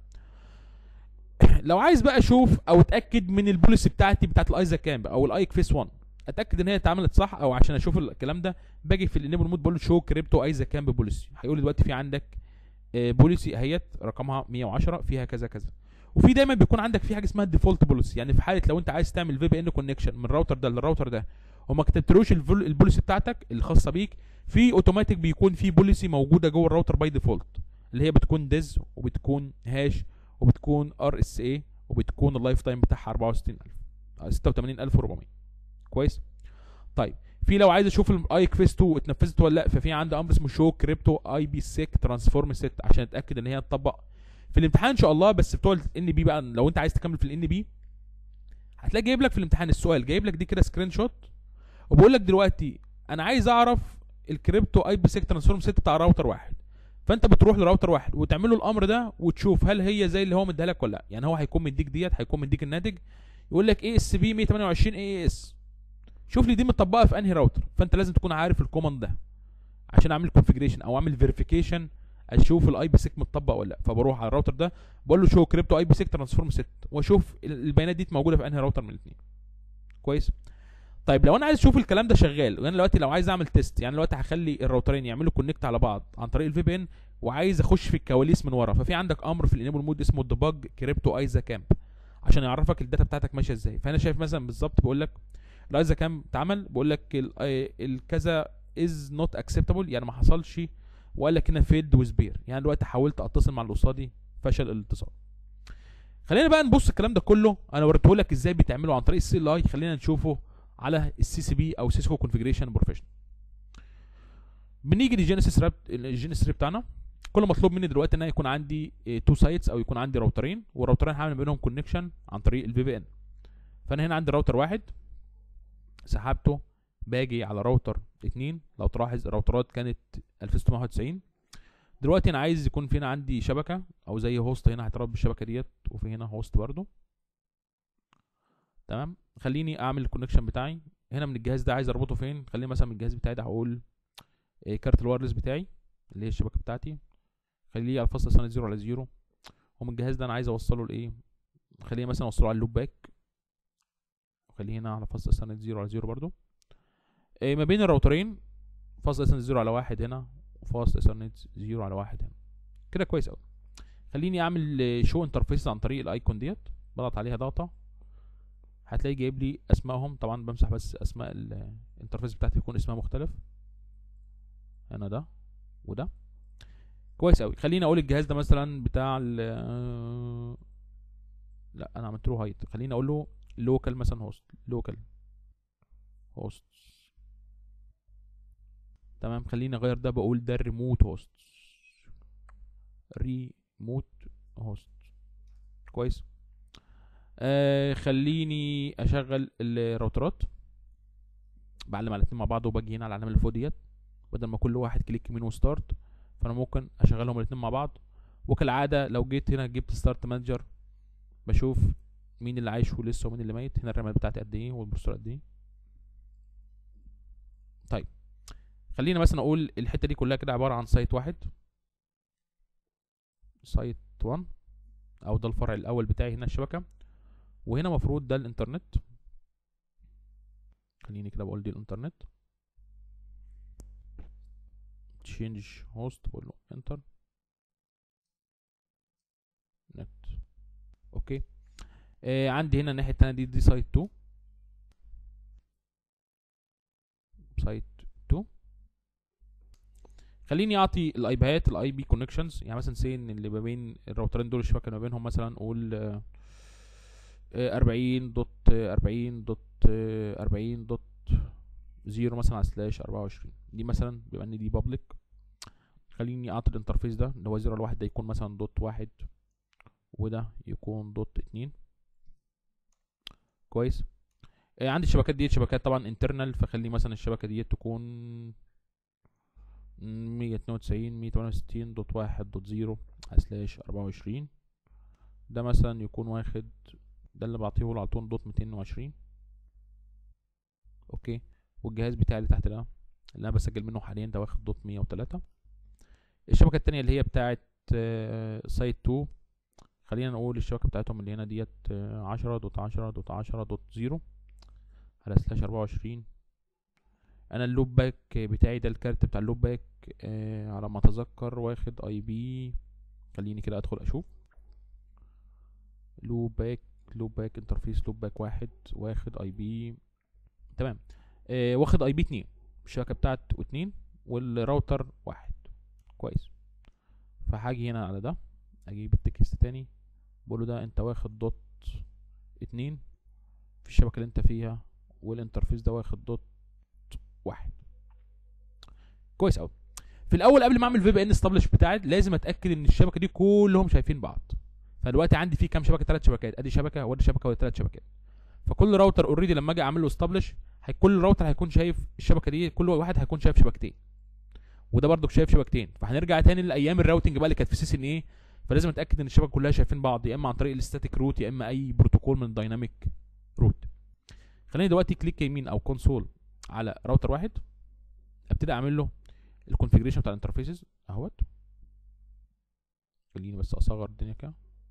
S1: لو عايز بقى اشوف او اتاكد من البوليسي بتاعتي بتاعت الايزا كام او الايك فيس 1 اتاكد ان هي اتعملت صح او عشان اشوف الكلام ده باجي في الانيبل مود بقول له شو كريبتو ايزا كان ببوليسي هيقول لي دلوقتي في عندك بوليسي اهيت رقمها 110 فيها كذا كذا وفي دايما بيكون عندك في حاجه اسمها الديفولت بوليسي يعني في حاله لو انت عايز تعمل في بي ان كونكشن من الراوتر ده للراوتر ده وما كتبتلوش الفول- البوليسي بتاعتك الخاصه بيك في اوتوماتيك بيكون في بوليسي موجوده جوه الراوتر باي ديفولت اللي هي بتكون ديز وبتكون هاش وبتكون ار اس اي وبتكون اللايف تايم بتاعها 64000 آه، 86400 كويس طيب في لو عايز اشوف الاي كفيس 2 اتنفذت ولا لا ففي عندي امر اسمه شو كريبتو اي بي سيك ترانسفورم سيت عشان اتاكد ان هي تطبق في الامتحان ان شاء الله بس بتوع الان بي بقى لو انت عايز تكمل في الان بي هتلاقي جايب لك في الامتحان السؤال جايب لك دي كده سكرين شوت وبقول لك دلوقتي انا عايز اعرف الكريبتو اي بي سيك ترانسفورم سيت بتاع راوتر واحد فانت بتروح لراوتر واحد وتعمل له الامر ده وتشوف هل هي زي اللي هو مديها لك ولا لا يعني هو هيكون مديك ديت هيكون مديك الناتج يقول لك اي اس بي 128 اي اس شوف لي دي متطبقه في انهي راوتر فانت لازم تكون عارف الكوماند ده عشان اعمل كونفيجريشن او اعمل فيريفيكيشن اشوف الاي بي سيك متطبق ولا لا فبروح على الراوتر ده بقول له شو كريبتو اي بي سيك ترانسفورم ست واشوف ال- البيانات دي موجوده في انهي راوتر من الاثنين كويس طيب لو انا عايز اشوف الكلام ده شغال وانا دلوقتي لو عايز اعمل تيست يعني دلوقتي هخلي الراوترين يعملوا كونكت على بعض عن طريق الفي بي ان وعايز اخش في الكواليس من ورا ففي عندك امر في الانيبل مود اسمه الديباج كريبتو ايزا كامب عشان يعرفك الداتا بتاعتك ماشيه ازاي فانا شايف مثلا بالظبط بقول لك الايزا كام اتعمل بقول لك ال- آه، الكذا از نوت اكسبتابل يعني ما حصلش وقال لك هنا فيلد وسبير يعني دلوقتي حاولت اتصل مع اللي قصادي فشل الاتصال خلينا بقى نبص الكلام ده كله انا وريته لك ازاي بيتعملوا عن طريق السي ال اي خلينا نشوفه على السي سي بي او سيسكو كونفيجريشن بروفيشنال بنيجي للجينيسيس راب الجينيسيس بتاعنا كل مطلوب مني دلوقتي ان انا يكون عندي تو سايتس او يكون عندي راوترين والراوترين هعمل بينهم كونكشن عن طريق الفي بي ان فانا هنا عندي راوتر واحد سحبته باجي على راوتر اتنين لو تلاحظ الراوترات كانت 2691 دلوقتي انا عايز يكون في هنا عندي شبكه او زي هوست هنا هيتربط بالشبكه ديت وفي هنا هوست برضو تمام خليني اعمل الكونكشن بتاعي هنا من الجهاز ده عايز اربطه فين خليني مثلا من الجهاز بتاعي ده هقول إيه كارت الوايرلس بتاعي اللي هي الشبكه بتاعتي خليه على فاصلة سنة زيرو على زيرو ومن الجهاز ده انا عايز اوصله لايه خليه مثلا اوصله على اللوب باك خليه هنا على فاصلة سنة زيرو على زيرو برضو إيه ما بين الراوترين فاصلة سنة زيرو على واحد هنا وفاصلة سنة زيرو على واحد هنا كده كويس اوي خليني اعمل شو انترفيس عن طريق الايكون ديت بضغط عليها ضغطه هتلاقي جايب لي اسمائهم طبعا بمسح بس اسماء ال- الانترفيس بتاعتي يكون اسمها مختلف هنا ده وده كويس قوي خليني اقول الجهاز ده مثلا بتاع ال لا انا عملت له هايت خليني اقول له لوكال مثلا هوست لوكال هوست تمام خليني اغير ده بقول ده الريموت هوست ريموت هوست كويس آه خليني اشغل الراوترات بعلم على الاتنين مع بعض وباجي هنا على العلامه اللي فوق ديت بدل ما كل واحد كليك يمين وستارت فانا ممكن اشغلهم الاتنين مع بعض وكالعاده لو جيت هنا جبت ستارت مانجر بشوف مين اللي عايش ولسه ومين اللي ميت هنا الرامات بتاعتي قد ايه والبروسيسور قد ايه طيب خلينا مثلا اقول الحته دي كلها كده عباره عن سايت واحد سايت 1 او ده الفرع الاول بتاعي هنا الشبكه وهنا مفروض ده الانترنت خليني كده بقول دي الانترنت تشينج هوست بقول له انتر نت اوكي آه عندي هنا الناحيه التانيه دي دي سايت 2 سايت 2 خليني اعطي الاي بيات الاي بي كونكشنز يعني مثلا سي ان اللي ما بين الراوترين دول الشبكه ما بينهم مثلا قول آه، آه، 40 دوت آه، 40 دوت آه، 40 دوت زيرو مثلا على سلاش 24 دي مثلا بما ان دي بابليك خليني اعطي الانترفيس ده اللي هو زيرو لواحد ده يكون مثلا دوت واحد وده يكون دوت اتنين كويس آه عندي الشبكات ديت شبكات طبعا انترنال فخلي مثلا الشبكه ديت تكون مية اتنين وتسعين مية تمانية وستين دوت واحد دوت زيرو سلاش أربعة وعشرين ده مثلا يكون واخد ده اللي بعطيه له على طول دوت ميتين وعشرين اوكي والجهاز بتاعي اللي تحت ده اللي انا بسجل منه حاليا ده واخد دوت مية وتلاتة الشبكة التانية اللي هي بتاعت سايت تو خلينا نقول الشبكة بتاعتهم اللي هنا ديت عشرة دوت عشرة دوت عشرة دوت زيرو على سلاش 24 انا اللوب باك بتاعي ده الكارت بتاع اللوب باك آه على ما اتذكر واخد اي بي خليني كده ادخل اشوف لوب باك لوب باك انترفيس لوب باك واحد واخد اي بي تمام آه واخد اي بي اتنين الشبكه بتاعت اتنين والراوتر واحد كويس فهاجي هنا على ده اجيب التكست تاني بقوله ده انت واخد دوت اتنين في الشبكه اللي انت فيها والانترفيس ده واخد دوت واحد كويس قوي في الاول قبل ما اعمل في بي ان استابلش بتاعي لازم اتاكد ان الشبكه دي كلهم شايفين بعض فدلوقتي عندي في كام شبكه ثلاث شبكات ادي شبكه وادي شبكه وادي ثلاث شبكات فكل راوتر اوريدي لما اجي اعمل له استابلش كل راوتر هيكون شايف الشبكه دي كل واحد هيكون شايف شبكتين وده برضك شايف شبكتين فهنرجع تاني لايام الراوتنج بقى اللي كانت في سي سي ان ايه فلازم اتاكد ان الشبكه كلها شايفين بعض يا اما عن طريق الستاتيك روت يا اما اي بروتوكول من الدايناميك روت خليني دلوقتي كليك يمين او كونسول على راوتر واحد ابتدي اعمل له الكونفيجريشن بتاع الانترفيسز اهوت خليني بس اصغر الدنيا كده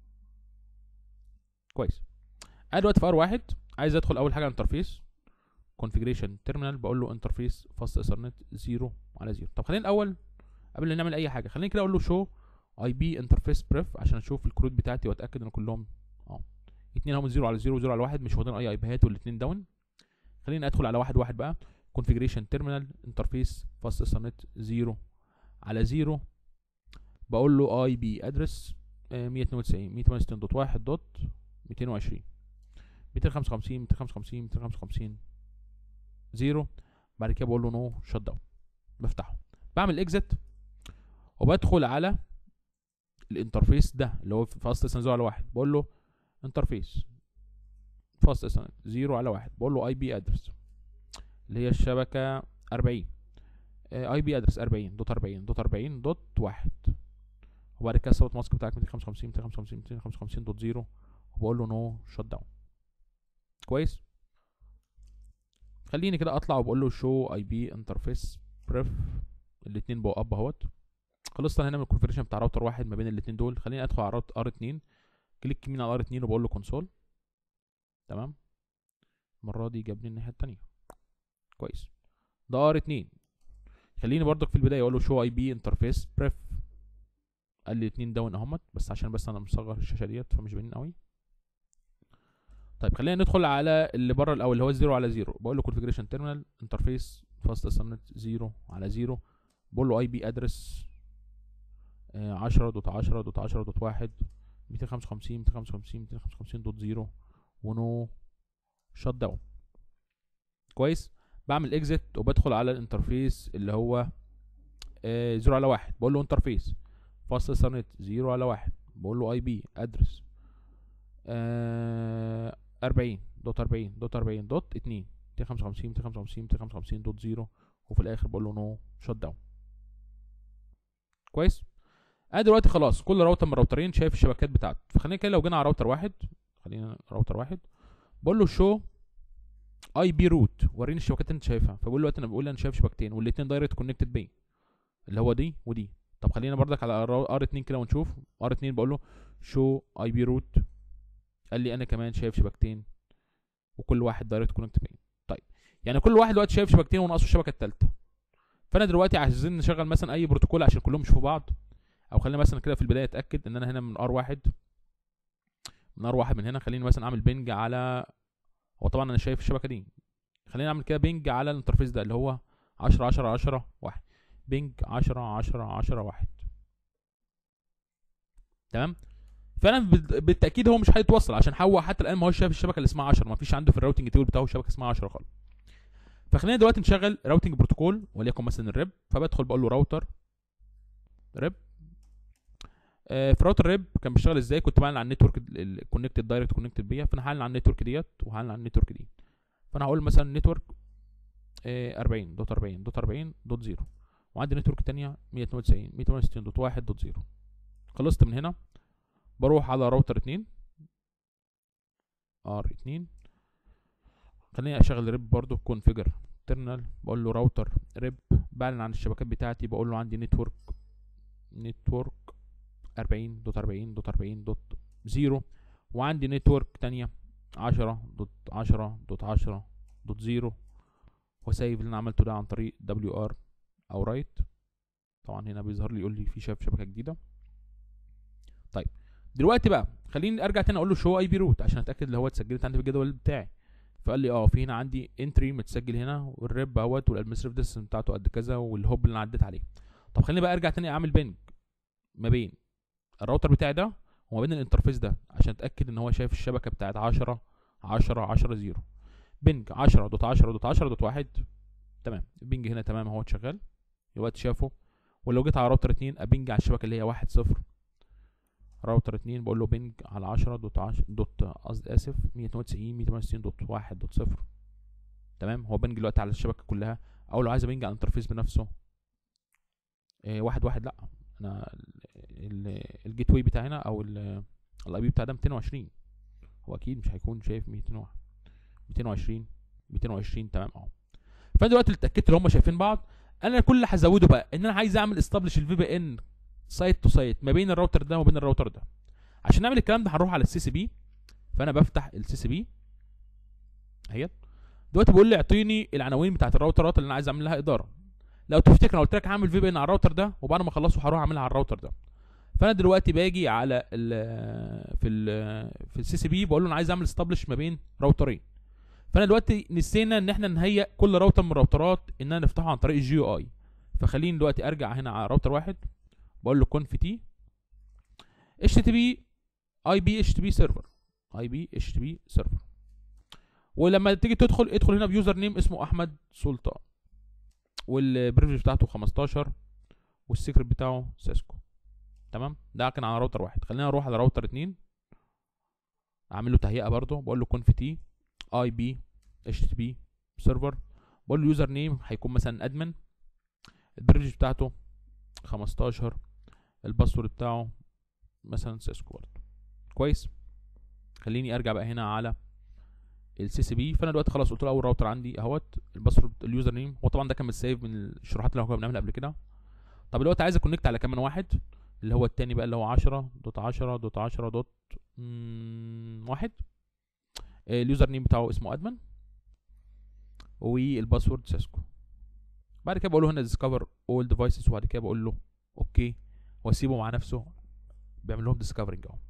S1: كويس انا دلوقتي في ار واحد عايز ادخل اول حاجه على الانترفيس كونفيجريشن تيرمينال بقول له انترفيس فاست ايثرنت 0 على 0 طب خلينا الاول قبل ما نعمل اي حاجه خليني كده اقول له شو اي بي انترفيس بريف عشان اشوف الكروت بتاعتي واتاكد ان كلهم اه اتنين هم 0 على 0 و0 على 1 مش واخدين اي اي بيهات والاثنين داون خليني ادخل على واحد واحد بقى configuration terminal interface fast ethernet 0 على 0 بقول له اي بي ادرس 192 168.1 دوت 220 255 255 255 0 بعد كده بقول له نو شت داون بفتحه بعمل اكزت وبدخل على الانترفيس ده اللي هو فاست اسنت 0 على 1 بقول له انترفيس فاست اسنت 0 على 1 بقول له اي بي ادرس اللي هي الشبكة 40 اي بي ادرس 40 دوت 40 دوت 40 دوت 1 وبعد كده الصوت ماسك بتاعك 255 255 255 دوت 0 وبقول له نو شت داون كويس خليني كده اطلع وبقول له شو اي بي انترفيس بريف الاثنين بقوا اب اهوت خلصت انا هنا من الكونفيجريشن بتاع راوتر واحد ما بين الاثنين دول خليني ادخل على ار 2 كليك يمين على ار 2 وبقول له كونسول تمام المره دي جابني الناحيه الثانيه كويس ده ار 2 خليني برضك في البدايه اقول له شو اي بي انترفيس بريف قال لي اتنين داون اهمت بس عشان بس انا مصغر الشاشه ديت فمش باينين قوي طيب خلينا ندخل على اللي بره الاول اللي هو 0 على 0 بقول له كونفيجريشن تيرمينال انترفيس فاست اثرنت 0 على 0 بقول له اي بي ادرس 10 دوت 10 دوت 10 دوت 1 255 255 255 دوت 0 ونو شت داون كويس بعمل اكزit وبدخل على الانترفيس اللي هو 0 على 1 بقول له انترفيس فاست اثرنت 0 على 1 بقول له اي بي ادرس 40 دوت 40 دوت 40 دوت 2 255 255 255 دوت 0 وفي الاخر بقول له نو شت داون كويس انا دلوقتي خلاص كل راوتر من الراوترين شايف الشبكات بتاعته فخلينا كده لو جينا على راوتر واحد خلينا راوتر واحد بقول له شو اي بي روت وريني الشبكات اللي انت شايفها فبقول له دلوقتي انا بقول انا شايف شبكتين والاثنين دايركت كونكتد بي اللي هو دي ودي طب خلينا بردك على ار 2 كده ونشوف ار 2 بقول له شو اي بي روت قال لي انا كمان شايف شبكتين وكل واحد دايركت كونكت بين طيب يعني كل واحد دلوقتي شايف شبكتين وناقصه الشبكه الثالثه فانا دلوقتي عايزين نشغل مثلا اي بروتوكول عشان كلهم يشوفوا بعض او خلينا مثلا كده في البدايه اتاكد ان انا هنا من ار واحد من ار واحد من هنا خليني مثلا اعمل بينج على هو طبعا انا شايف الشبكه دي خلينا اعمل كده بينج على الانترفيس ده اللي هو 10 10 10 1 بينج 10 10 10 1 تمام فعلا بالتاكيد هو مش هيتوصل عشان هو حتى الان ما هوش شايف الشبكه اللي اسمها 10 ما فيش عنده في الراوتنج تيبل بتاعه شبكه اسمها 10 خالص فخلينا دلوقتي نشغل راوتنج بروتوكول وليكن مثلا الريب فبدخل بقول له راوتر ريب آه في راوتر ريب كان بيشتغل ازاي كنت بعلن على النتورك الكونكتد دايركت كونكتد بيها فانا هعلن على النتورك ديت وهعلن على النتورك دي فانا هقول مثلا نتورك آه 40 دوت 40 دوت 40 دوت 0 وعندي نتورك ثانيه 192 168 دوت 1 دوت 0 خلصت من هنا بروح على راوتر 2 ار 2 خليني اشغل ريب برضو كونفيجر تيرمينال بقول له راوتر ريب بعلن عن الشبكات بتاعتي بقول له عندي نتورك نتورك 40 دوت 40 دوت 40 دوت 0 وعندي نتورك تانية 10 دوت 10 دوت 10 دوت زيرو وسايف اللي انا عملته ده عن طريق دبليو ار او رايت طبعا هنا بيظهر لي يقول لي في شاف شبكه جديده طيب دلوقتي بقى خليني ارجع تاني اقول له شو اي بي روت عشان اتاكد اللي هو اتسجلت عندي في الجدول بتاعي فقال لي اه في هنا عندي انتري متسجل هنا والريب اهوت والادمنستريف ديستنس بتاعته قد كذا والهوب اللي انا عديت عليه طب خليني بقى ارجع تاني اعمل بينج ما بين الراوتر بتاعي ده وما بين الانترفيس ده عشان اتاكد ان هو شايف الشبكه بتاعت 10 10 10 0 بينج 10 دوت 10 دوت 10 دوت 1 تمام البينج هنا تمام اهوت شغال دلوقتي شافه ولو جيت على راوتر 2 ابينج على الشبكه اللي هي 1 0 راوتر 2 بقول له بينج على 10 دوت 10 دوت قصدي اسف 192 168 دوت 1 دوت 0 تمام هو بينج دلوقتي على الشبكه كلها او لو عايز ابينج على الانترفيس بنفسه إيه واحد واحد لا انا الجيت واي بتاعي هنا او الاي بي بتاع ده 220 هو اكيد مش هيكون شايف 201 220 220 تمام اهو فانا دلوقتي اللي اتاكدت ان هم شايفين بعض انا كل اللي هزوده بقى ان انا عايز اعمل استابلش الفي بي ان سايت تو سايت ما بين الراوتر ده وبين الراوتر ده عشان نعمل الكلام ده هنروح على السي سي بي فانا بفتح السي سي بي اهيت دلوقتي بيقول لي اعطيني العناوين بتاعت الراوترات اللي انا عايز اعمل لها اداره لو تفتكر انا قلت لك هعمل في بي ان على الراوتر ده وبعد ما اخلصه هروح اعملها على الراوتر ده فانا دلوقتي باجي على ال في ال في السي سي بي بقول له انا عايز اعمل استابلش ما بين راوترين فانا دلوقتي نسينا ان احنا نهيئ كل راوتر من الراوترات اننا نفتحه عن طريق الجي يو اي فخليني دلوقتي ارجع هنا على راوتر واحد بقول له كونف تي اتش تي بي اي بي اتش تي بي سيرفر اي بي اتش تي بي سيرفر ولما تيجي تدخل ادخل هنا بيوزر نيم اسمه احمد سلطان والبريفليج بتاعته 15 والسيكرت بتاعه سيسكو تمام ده كان على راوتر واحد خلينا نروح على راوتر اتنين اعمل له تهيئه برضه بقول له كونف تي اي بي اتش تي بي سيرفر بقول له يوزر نيم هيكون مثلا ادمن البريفليج بتاعته 15 الباسورد بتاعه مثلا سيسكو برضه كويس خليني ارجع بقى هنا على السي سي بي فانا دلوقتي خلاص قلت له اول راوتر عندي اهوت الباسورد اليوزر نيم هو طبعا ده كان متسيف من الشروحات اللي كنا بنعملها قبل كده طب دلوقتي عايز اكونكت على كمان واحد اللي هو التاني بقى اللي هو 10 دوت 10 دوت 10 دوت واحد اليوزر نيم بتاعه اسمه ادمن والباسورد سيسكو بعد كده بقول له هنا ديسكفر اول ديفايسز وبعد كده بقول له اوكي واسيبه مع نفسه بيعمل لهم ديسكفرنج اهو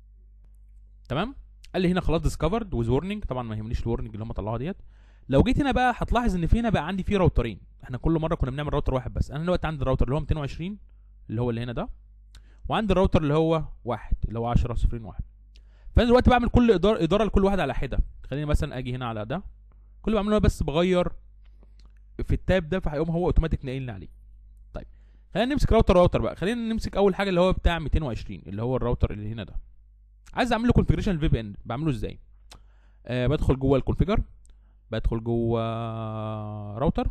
S1: تمام قال لي هنا خلاص ديسكفرد ويز ورنينج طبعا ما يهمنيش الورنينج اللي هم طلعوها ديت لو جيت هنا بقى هتلاحظ ان في هنا بقى عندي في راوترين احنا كل مره كنا بنعمل راوتر واحد بس انا دلوقتي عندي الراوتر اللي هو 220 اللي هو اللي هنا ده وعندي الراوتر اللي هو واحد اللي هو 10 صفرين واحد فانا دلوقتي بعمل كل اداره اداره لكل واحد على حده خليني مثلا اجي هنا على ده كل اللي بعمله بس بغير في التاب ده فهيقوم هو اوتوماتيك ناقلني عليه طيب خلينا نمسك راوتر راوتر بقى خلينا نمسك اول حاجه اللي هو بتاع 220 اللي هو الراوتر اللي هنا ده عايز اعمل له كونفيجريشن الفي بي ان بعمله ازاي آه بدخل جوه الكونفيجر بدخل جوه راوتر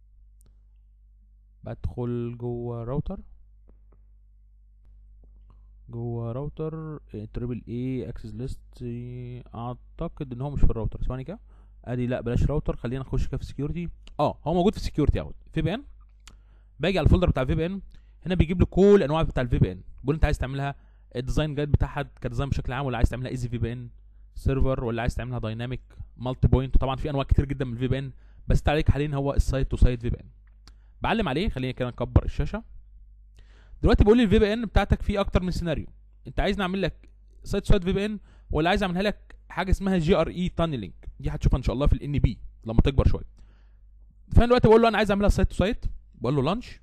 S1: بدخل جوه راوتر جوه راوتر تريبل اي اكسس ليست اعتقد ان هو مش في الراوتر ثواني كده ادي لا بلاش راوتر خلينا نخش كده في سكيورتي اه هو موجود في سكيورتي اهو في بي ان باجي على الفولدر بتاع الفي بي ان هنا بيجيب لي كل الانواع بتاع الفي بي ان بيقول انت عايز تعملها الديزاين جايد بتاعها كديزاين بشكل عام ولا عايز تعملها ايزي في بي ان سيرفر ولا عايز تعملها دايناميك مالتي بوينت طبعا في انواع كتير جدا من الفي بي ان بس تعليق حاليا هو السايت تو سايت في بي ان بعلم عليه خلينا كده نكبر الشاشه دلوقتي بيقول لي الفي بي ان بتاعتك فيه اكتر من سيناريو انت عايز نعمل لك سايت سايت في بي ان ولا عايز اعملها لك حاجه اسمها جي ار اي تانلينج دي هتشوفها ان شاء الله في الان بي لما تكبر شويه فانا دلوقتي بقول له انا عايز اعملها سايت تو سايت بقول له لانش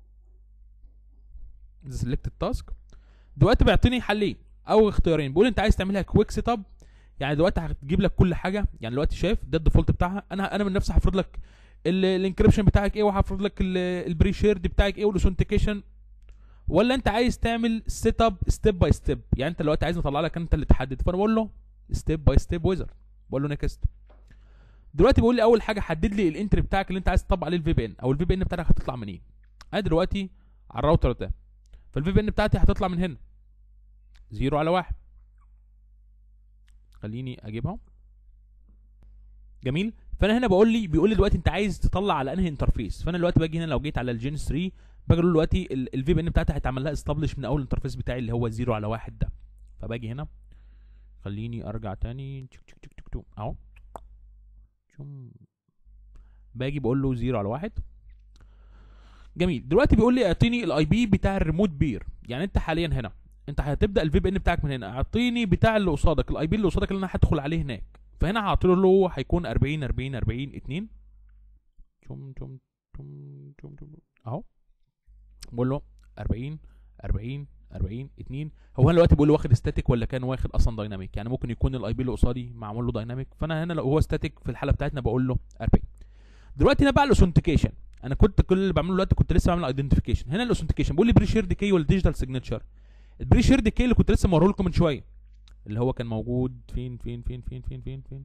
S1: سيلكت التاسك دلوقتي بيعطيني حلين او اختيارين بيقول انت عايز تعملها كويك سيت اب يعني دلوقتي هتجيب لك كل حاجه يعني دلوقتي شايف ده الديفولت بتاعها انا انا من نفسي هفرض لك الانكريبشن بتاعك ايه وهفرض لك البري شيرد بتاعك ايه والاوثنتيكيشن ولا انت عايز تعمل سيت اب ستيب باي ستيب يعني انت دلوقتي عايز نطلع لك انت اللي تحدد فانا بقول له ستيب باي ستيب ويزر بقول له نيكست دلوقتي بيقول لي اول حاجه حدد لي الانتري بتاعك اللي انت عايز تطبق عليه الفي بي ان او الفي بي ان بتاعك هتطلع منين انا دلوقتي على الراوتر ده فالفي بي ان بتاعتي هتطلع من هنا زيرو على واحد خليني اجيبها جميل فانا هنا بقول لي بيقول لي دلوقتي انت عايز تطلع على انهي انترفيس فانا دلوقتي باجي هنا لو جيت على الجين 3 باجي اقول له دلوقتي الفي بي ان بتاعتي هيتعمل لها استابلش من اول الانترفيس بتاعي اللي هو 0 على واحد ده فباجي هنا خليني ارجع تاني تشك تشك تشك تشك اهو شم. باجي بقول له 0 على 1 جميل دلوقتي بيقول لي اعطيني الاي بي بتاع الريموت بير يعني انت حاليا هنا انت هتبدا الفي بي ان بتاعك من هنا اعطيني بتاع اللي قصادك الاي بي اللي قصادك اللي انا هدخل عليه هناك فهنا هعطي له هيكون 40 40 40 2 شم شم شم شم شم اهو بقول له 40 40 40 2 هو انا دلوقتي بقول له واخد ستاتيك ولا كان واخد اصلا دايناميك يعني ممكن يكون الاي بي اللي قصادي معمول له دايناميك فانا هنا لو هو ستاتيك في الحاله بتاعتنا بقول له 40 دلوقتي هنا بقى الاوثنتيكيشن انا كنت كل اللي بعمله دلوقتي كنت لسه بعمل ايدنتيفيكيشن هنا الاوثنتيكيشن بيقول لي بري شيرد كي ولا ديجيتال سيجنتشر البري شيرد كي اللي كنت لسه موريه لكم من شويه اللي هو كان موجود فين فين فين فين فين فين فين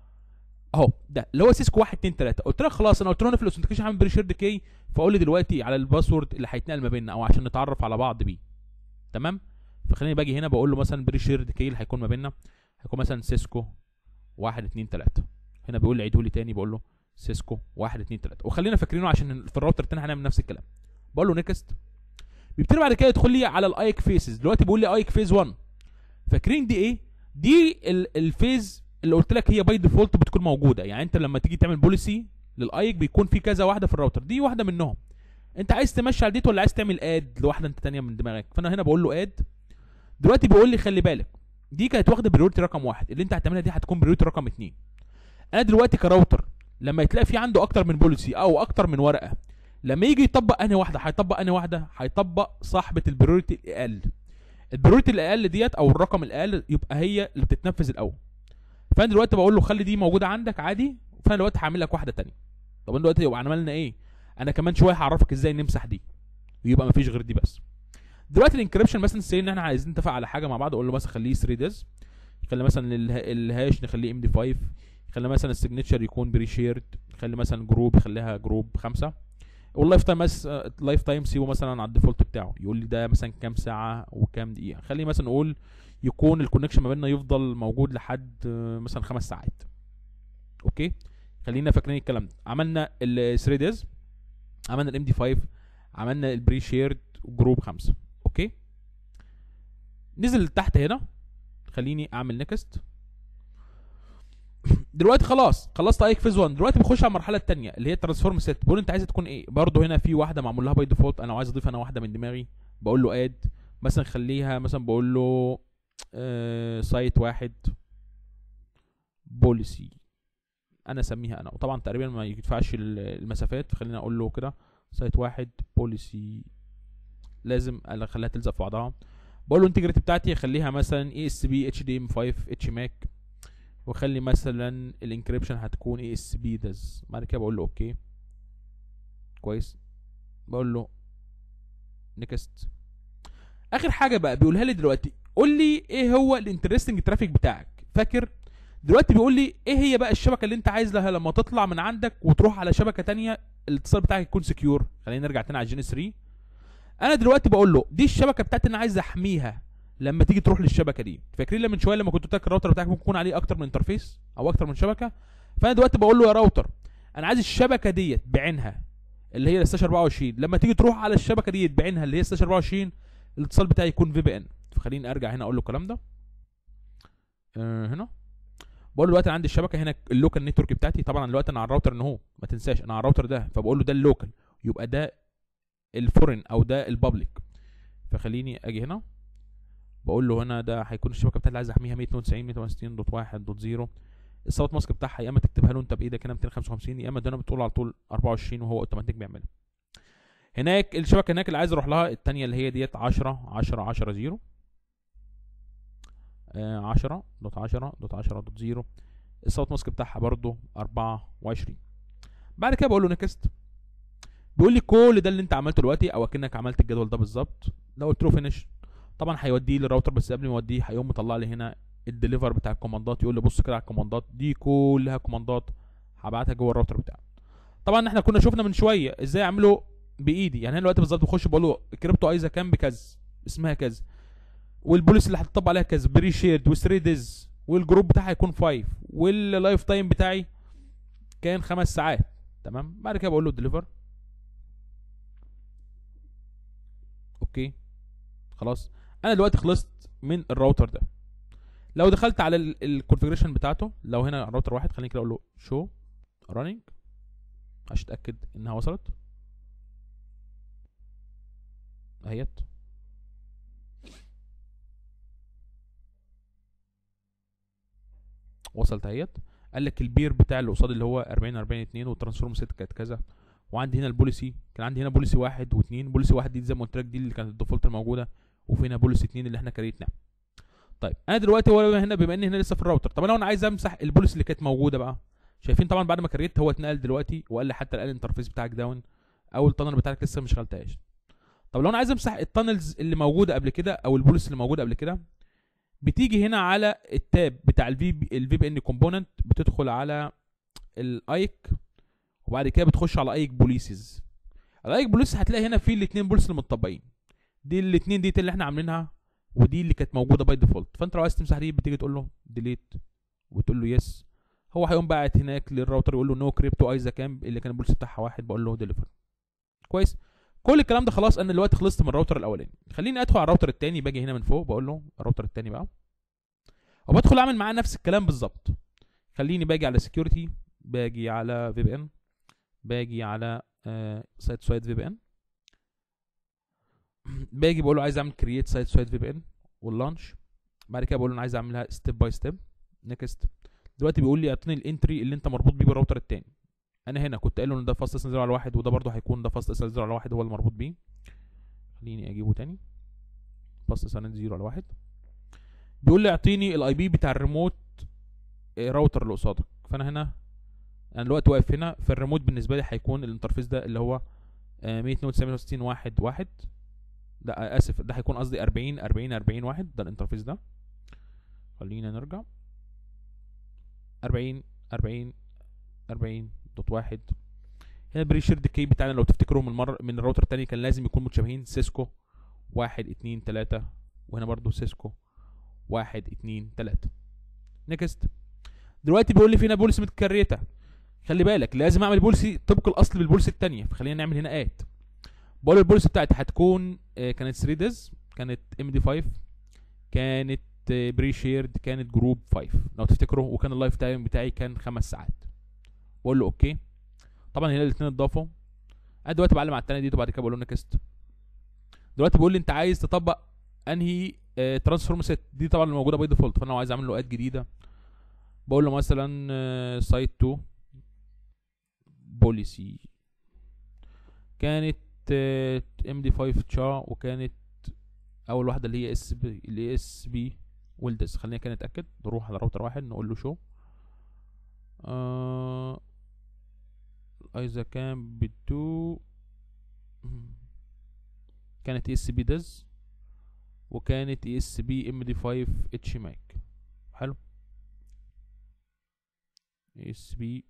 S1: اهو ده اللي هو سيسكو 1 2 3 قلت لك خلاص انا قلت له انا في الاوثنتيكيشن هعمل بري شيرد كي فقول لي دلوقتي على الباسورد اللي هيتنقل ما بيننا او عشان نتعرف على بعض بيه تمام فخليني باجي هنا بقول له مثلا بري شيرد كي اللي هيكون ما بيننا هيكون مثلا سيسكو 1 2 3 هنا بيقول لي عيده لي تاني بقول له سيسكو 1 2 3 وخلينا فاكرينه عشان في الراوتر التاني هنعمل نفس الكلام بقول له نيكست بيبتدي بعد كده يدخل لي على الايك فيسز دلوقتي بيقول لي ايك فيز 1 فاكرين دي ايه دي ال- الفيز اللي قلت لك هي باي ديفولت بتكون موجوده يعني انت لما تيجي تعمل بوليسي للايك بيكون في كذا واحده في الراوتر دي واحده منهم انت عايز تمشي على ديت ولا عايز تعمل اد لواحده انت تانية من دماغك فانا هنا بقول له اد دلوقتي بيقول لي خلي بالك دي كانت واخده بريورتي رقم واحد اللي انت هتعملها دي هتكون بريورتي رقم اتنين انا دلوقتي كراوتر لما يتلاقي في عنده اكتر من بوليسي او اكتر من ورقه لما يجي يطبق انهي واحده هيطبق انهي واحده هيطبق صاحبه البريورتي الاقل البريورتي الاقل ديت او الرقم الاقل يبقى هي اللي بتتنفذ الاول فانا دلوقتي بقول له خلي دي موجوده عندك عادي فانا دلوقتي هعمل لك واحده تانية طب انا دلوقتي يبقى عملنا ايه انا كمان شويه هعرفك ازاي نمسح دي ويبقى مفيش غير دي بس دلوقتي الانكريبشن مثلا سي ان احنا عايزين نتفق على حاجه مع بعض اقول له مثلا خليه 3 ديز خلي مثلا اله- الهاش نخليه ام دي 5 خلي مثلا السيجنتشر يكون بري شيرد خلي مثلا جروب خليها جروب خمسة واللايف تايم بس اللايف تايم سيبه مثلا على الديفولت بتاعه يقول لي ده مثلا كام ساعه وكام دقيقه خليه مثلا نقول يكون الكونكشن ما بيننا يفضل موجود لحد آه، مثلا خمس ساعات اوكي خلينا فاكرين الكلام ده عملنا ال 3 دايز عملنا الام دي 5 عملنا البري شيرد جروب خمسة اوكي نزل تحت هنا خليني اعمل نيكست دلوقتي خلاص خلصت ايك فيز 1 دلوقتي بخش على المرحله الثانيه اللي هي ترانسفورم سيت بقول انت عايزه تكون ايه برضه هنا في واحده معمول لها باي ديفولت انا عايز اضيف انا واحده من دماغي بقول له اد مثلا خليها مثلا بقول له آه سايت واحد بوليسي انا اسميها انا وطبعا تقريبا ما يدفعش ال- المسافات فخلينا اقول له كده سايت واحد بوليسي لازم اخليها تلزق في بعضها بقول له انتجريتي بتاعتي اخليها مثلا اي اس بي اتش دي ام 5 اتش ماك واخلي مثلا الانكريبشن هتكون اي اس بي داز بعد كده بقول له اوكي كويس بقول له نيكست اخر حاجه بقى بيقولها لي دلوقتي قول لي ايه هو الانترستنج ترافيك بتاعك فاكر دلوقتي بيقول لي ايه هي بقى الشبكه اللي انت عايز لها لما تطلع من عندك وتروح على شبكه تانية الاتصال بتاعك يكون سكيور خلينا نرجع تاني على جين 3 انا دلوقتي بقول له دي الشبكه بتاعتي انا عايز احميها لما تيجي تروح للشبكه دي فاكرين لما من شويه لما كنت قلت لك الراوتر بتاعك ممكن يكون عليه اكتر من انترفيس او اكتر من شبكه فانا دلوقتي بقول له يا راوتر انا عايز الشبكه ديت بعينها اللي هي السلاش 24 لما تيجي تروح على الشبكه ديت بعينها اللي هي السلاش 24 الاتصال بتاعي يكون في بي ان فخليني ارجع هنا اقول له الكلام ده أه هنا بقول له دلوقتي انا عندي الشبكه هنا اللوكال نتورك بتاعتي طبعا دلوقتي انا على الراوتر ان هو ما تنساش انا على الراوتر ده فبقول له ده اللوكال يبقى ده الفورين او ده البابليك فخليني اجي هنا بقول له هنا ده هيكون الشبكه بتاعتي اللي عايز احميها 192 168.1.0 الصوت ماسك بتاعها يا اما تكتبها له انت بايدك هنا 255 يا اما ده انا بتقول على طول 24 وهو اوتوماتيك بيعملها هناك الشبكه هناك اللي عايز اروح لها الثانيه اللي هي ديت 10 10 10 0 10 دوت 10 دوت 10 دوت 0 الصوت ماسك بتاعها برضو 24 بعد كده بقول له نيكست بيقول لي كل ده اللي انت عملته دلوقتي او اكنك عملت الجدول ده بالظبط لو قلت له فينش طبعا هيوديه للراوتر بس قبل ما يوديه هيقوم مطلع لي هنا الديليفر بتاع الكوماندات يقول لي بص كده على الكوماندات دي كلها كوماندات هبعتها جوه الراوتر بتاعي طبعا احنا كنا شفنا من شويه ازاي اعمله بايدي يعني انا دلوقتي بالظبط بخش بقول له كريبتو عايزه كام بكذا اسمها كذا والبوليس اللي هتطبق عليها كذا بري شيرد وثريدز والجروب بتاعها هيكون 5 واللايف تايم بتاعي كان خمس ساعات تمام بعد كده بقول له ديليفر اوكي خلاص انا دلوقتي خلصت من الراوتر ده لو دخلت على الكونفيجريشن بتاعته لو هنا راوتر واحد خليني كده اقول له شو رانينج عشان اتاكد انها وصلت اهيت وصلت اهيت قال لك البير بتاع اللي قصاد اللي هو 40 40 2 والترانسفورم ست كانت كذا وعندي هنا البوليسي كان عندي هنا بوليسي واحد واثنين بوليسي واحد دي زي ما قلت لك دي اللي كانت الديفولت الموجوده وفي هنا بوليسي اثنين اللي احنا كريتناها طيب انا دلوقتي هو هنا بما اني هنا لسه في الراوتر طب لو انا عايز امسح البوليسي اللي كانت موجوده بقى شايفين طبعا بعد ما كريت هو اتنقل دلوقتي وقال لي حتى الان الانترفيس بتاعك داون او التانل بتاعك لسه ما شغلتهاش طب لو انا عايز امسح التانلز اللي موجوده قبل كده او البوليسي اللي موجوده قبل كده بتيجي هنا على التاب بتاع الفي الفي بي ان كومبوننت بتدخل على الايك وبعد كده بتخش على ايك بوليسز الايك بوليس هتلاقي هنا في الاثنين بوليس اللي متطبقين دي الاثنين دي اللي احنا عاملينها ودي اللي كانت موجوده باي ديفولت فانت لو عايز تمسح دي بتيجي تقول له ديليت وتقول له يس هو هيقوم باعت هناك للراوتر يقول له نو كريبتو ايزا كامب اللي كان البوليس بتاعها واحد بقول له ديليفر كويس كل الكلام ده خلاص انا دلوقتي خلصت من الراوتر الاولاني خليني ادخل على الراوتر الثاني باجي هنا من فوق بقول له الراوتر الثاني بقى وبدخل اعمل معاه نفس الكلام بالظبط خليني باجي على سكيورتي باجي على في بي ان باجي على سايت سايد في بي ان باجي بقول له عايز اعمل كرييت سايت سايد في بي ان واللانش بعد كده بقول له انا عايز اعملها ستيب باي ستيب نيكست دلوقتي بيقول لي اعطيني الانتري اللي انت مربوط بيه بالراوتر الثاني انا هنا كنت قايل له ان ده فاست اس 0 على واحد وده برضه هيكون ده فاست اس 0 على واحد هو المربوط بيه خليني اجيبه تاني فاست اس 0 على واحد بيقول لي اعطيني الاي بي بتاع الريموت راوتر اللي قصادك فانا هنا انا دلوقتي واقف هنا فالريموت بالنسبه لي هيكون الانترفيس ده اللي هو 192 واحد واحد لا اسف ده هيكون قصدي 40 40 40 واحد ده الانترفيس ده خلينا نرجع 40 40 40 دوت واحد هنا بري شيرد كي بتاعنا لو تفتكروا من مره من الراوتر التاني كان لازم يكون متشابهين سيسكو واحد اتنين تلاتة وهنا برضو سيسكو واحد اتنين تلاتة نيكست دلوقتي بيقول لي فينا بوليسي متكريته خلي بالك لازم اعمل بوليسي طبق الاصل بالبوليسي الثانيه فخلينا نعمل هنا ات بقول البوليسي بتاعتي هتكون آه، كانت 3 ديز كانت ام دي 5 كانت بري شيرد كانت جروب 5 لو تفتكروا وكان اللايف تايم بتاعي كان خمس ساعات بقول له اوكي طبعا هنا الاثنين اتضافوا انا دلوقتي بعلم على الثانيه دي وبعد كده بقول له نكست دلوقتي بيقول لي انت عايز تطبق انهي ترانسفورم سيت دي طبعا اللي موجوده باي ديفولت فانا لو عايز اعمل له اد جديده بقول له مثلا سايت 2 بوليسي كانت ام دي 5 تشا وكانت اول واحده اللي هي اس بي اللي اس بي ويلدز خلينا كده نتاكد نروح على راوتر واحد نقول له شو آه ايزا كان بدو كانت اس بي دز وكانت اس بي ام دي 5 اتش ماك حلو اس بي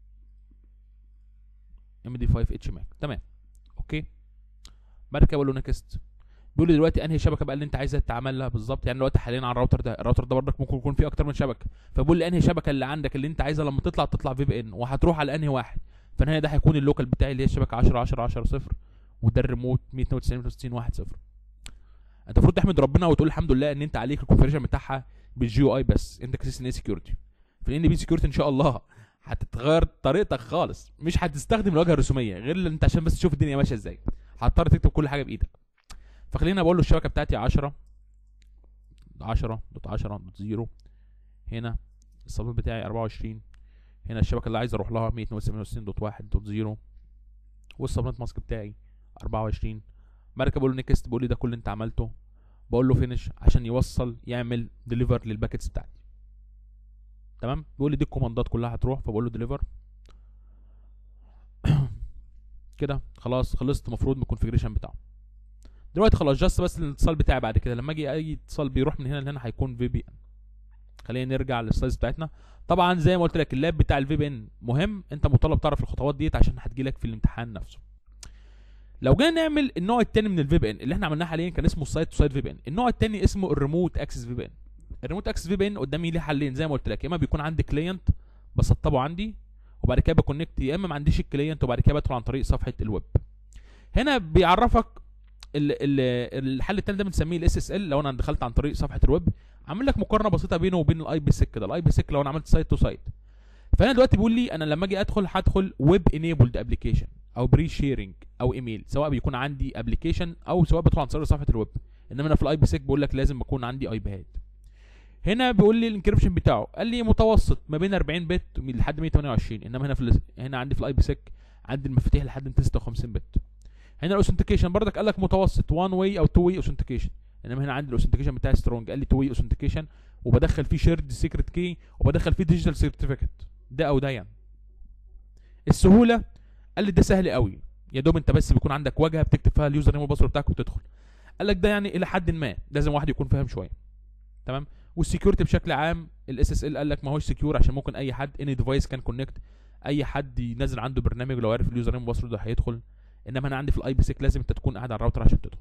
S1: ام دي 5 اتش ماك تمام اوكي بعد كده بقول له نكست بيقول لي دلوقتي انهي شبكه بقى اللي انت عايزها تعمل لها بالظبط يعني دلوقتي حاليا على الراوتر ده الراوتر ده برضك ممكن يكون فيه اكتر من شبكه فبيقول لي انهي شبكه اللي عندك اللي انت عايزها لما تطلع تطلع في بي ان وهتروح على انهي واحد فانا هنا ده هيكون اللوكال بتاعي اللي هي الشبكه 10 10 10 0 وده الريموت 192 61 1 0 انت المفروض تحمد ربنا وتقول الحمد لله ان انت عليك الكونفيجريشن بتاعها بالجي او اي بس انت كسيس ان سكيورتي في الان بي سكيورتي ان شاء الله هتتغير طريقتك خالص مش هتستخدم الواجهه الرسوميه غير اللي انت عشان بس تشوف الدنيا ماشيه ازاي هتضطر تكتب كل حاجه بايدك فخلينا بقول له الشبكه بتاعتي 10 10 دوت 10 دوت 0 هنا السبب بتاعي 24 هنا الشبكه اللي عايز اروح لها 192 دوت 1 دوت 0 والسبنت ماسك بتاعي 24 بعد كده بقول له نيكست بيقول لي ده كل اللي انت عملته بقول له فينش عشان يوصل يعمل ديليفر للباكيتس بتاعتي تمام بيقول لي دي الكوماندات كلها هتروح فبقول له ديليفر كده خلاص خلصت المفروض من الكونفيجريشن بتاعه دلوقتي خلاص جاست بس الاتصال بتاعي بعد كده لما اجي اي اتصال بيروح من هنا لهنا هيكون في بي ان خلينا نرجع للسلايدز بتاعتنا طبعا زي ما قلت لك اللاب بتاع الفي بي ان مهم انت مطالب تعرف الخطوات ديت عشان هتجيلك في الامتحان نفسه لو جينا نعمل النوع الثاني من الفي بي ان اللي احنا عملناه حاليا كان اسمه سايت تو سايت في بي ان النوع الثاني اسمه الريموت اكسس في بي ان الريموت اكسس في بي ان قدامي ليه حلين زي ما قلت لك يا اما بيكون عندي كلينت بسطبه عندي وبعد كده بكونكت يا اما ما عنديش الكلينت وبعد كده بدخل عن طريق صفحه الويب هنا بيعرفك ال ال الحل الثاني ده بنسميه الاس اس ال لو انا دخلت عن طريق صفحه الويب عامل لك مقارنه بسيطه بينه وبين الاي بي سيك كده الاي بي سيك لو انا عملت سايت تو سايت فانا دلوقتي بيقول لي انا لما اجي ادخل هدخل ويب انيبلد ابلكيشن او بري شيرنج او ايميل سواء بيكون عندي ابلكيشن او سواء بدخل عن طريق صفحه الويب انما انا في الاي بي سيك بقول لك لازم يكون عندي ايباد هنا بيقول لي الانكربشن بتاعه قال لي متوسط ما بين 40 بت لحد 128 انما هنا في ال- هنا عندي في الاي بي سيك عندي المفاتيح لحد 256 بت هنا الاوثنتيكيشن برضك قال لك متوسط 1 واي او 2 واي اوثنتيكيشن انما هنا عندي الاوثنتيكيشن بتاعي سترونج قال لي 2 واي اوثنتيكيشن وبدخل فيه شيرد سيكريت كي وبدخل فيه ديجيتال سيرتيفيكت ده او ده يعني السهوله قال لي ده سهل قوي يا دوب انت بس بيكون عندك واجهه بتكتب فيها اليوزر نيم والباسورد بتاعك وتدخل قال لك ده يعني الى حد ما لازم واحد يكون فاهم شويه تمام والسكيورتي بشكل عام الاس اس ال قال لك ما هوش سكيور عشان ممكن اي حد اني ديفايس كان كونكت اي حد ينزل عنده برنامج لو عارف اليوزر نيم والباسورد ده هيدخل انما انا عندي في الاي بي سيك لازم انت تكون قاعد على الراوتر عشان تدخل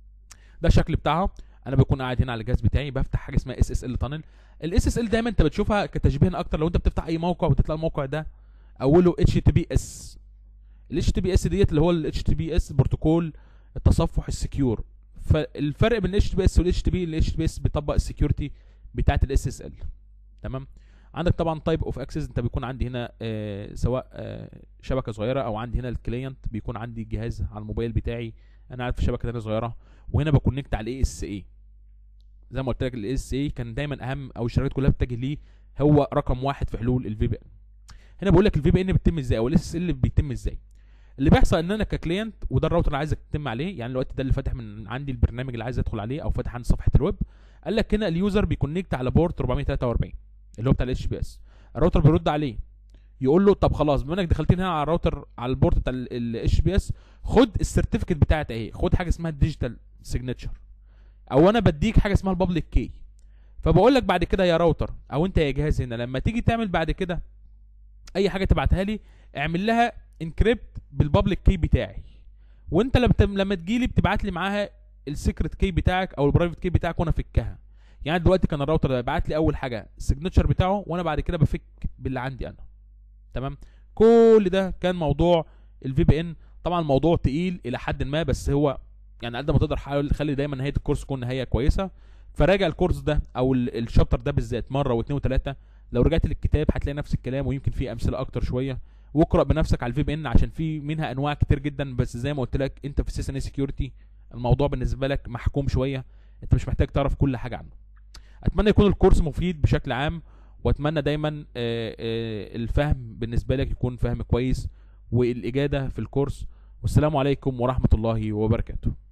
S1: ده الشكل بتاعها انا بكون قاعد هنا على الجهاز بتاعي بفتح حاجه اسمها اس اس ال تانل الاس اس ال دايما انت بتشوفها كتشبيه اكتر لو انت بتفتح اي موقع وتطلع الموقع ده اوله اتش تي بي اس الاتش تي بي اس ديت اللي هو الاتش تي بي اس بروتوكول التصفح السكيور فالفرق بين الاتش تي بي اس والاتش تي بي الاتش تي بي اس بيطبق السكيورتي بتاعه الاس اس ال تمام عندك طبعا تايب اوف اكسس انت بيكون عندي هنا آه سواء آه شبكه صغيره او عندي هنا الكلينت بيكون عندي جهاز على الموبايل بتاعي انا قاعد في شبكه تانية صغيره وهنا بكونكت على الاي اس اي زي ما قلت لك الاي اس اي كان دايما اهم او الشركات كلها بتتجه ليه هو رقم واحد في حلول الفي بي ان هنا بقول لك الفي بي ان بيتم ازاي او الاس اس ال بيتم ازاي اللي بيحصل ان انا ككلينت وده الراوتر اللي عايزك تتم عليه يعني الوقت ده اللي فاتح من عندي البرنامج اللي عايز ادخل عليه او فاتح عندي صفحه الويب قال لك هنا اليوزر بيكونكت على بورت 443 اللي هو بتاع الاتش بي اس الراوتر بيرد عليه يقول له طب خلاص بما انك دخلت هنا على الراوتر على البورت بتاع الاتش بي اس خد السيرتيفيكت بتاعت اهي خد حاجه اسمها الديجيتال سيجنتشر او انا بديك حاجه اسمها البابليك كي فبقول لك بعد كده يا راوتر او انت يا جهاز هنا لما تيجي تعمل بعد كده اي حاجه تبعتها لي اعمل لها انكريبت بالبابليك كي بتاعي وانت لما لما تجي لي بتبعت لي معاها السيكريت كي بتاعك او البرايفت كي بتاعك وانا افكها يعني دلوقتي كان الراوتر ده بعت لي اول حاجه السيجنتشر بتاعه وانا بعد كده بفك باللي عندي انا تمام كل ده كان موضوع الفي بي ان طبعا الموضوع تقيل الى حد ما بس هو يعني قد ما تقدر حاول خلي دايما نهايه الكورس تكون نهايه كويسه فراجع الكورس ده او ال- الشابتر ده بالذات مره واثنين وثلاثه لو رجعت للكتاب هتلاقي نفس الكلام ويمكن فيه امثله اكتر شويه واقرا بنفسك على الفي بي ان عشان في منها انواع كتير جدا بس زي ما قلت لك انت في سيس ان سكيورتي الموضوع بالنسبه لك محكوم شويه انت مش محتاج تعرف كل حاجه عنه اتمنى يكون الكورس مفيد بشكل عام واتمنى دايما آه، آه، الفهم بالنسبه لك يكون فهم كويس والاجاده في الكورس والسلام عليكم ورحمه الله وبركاته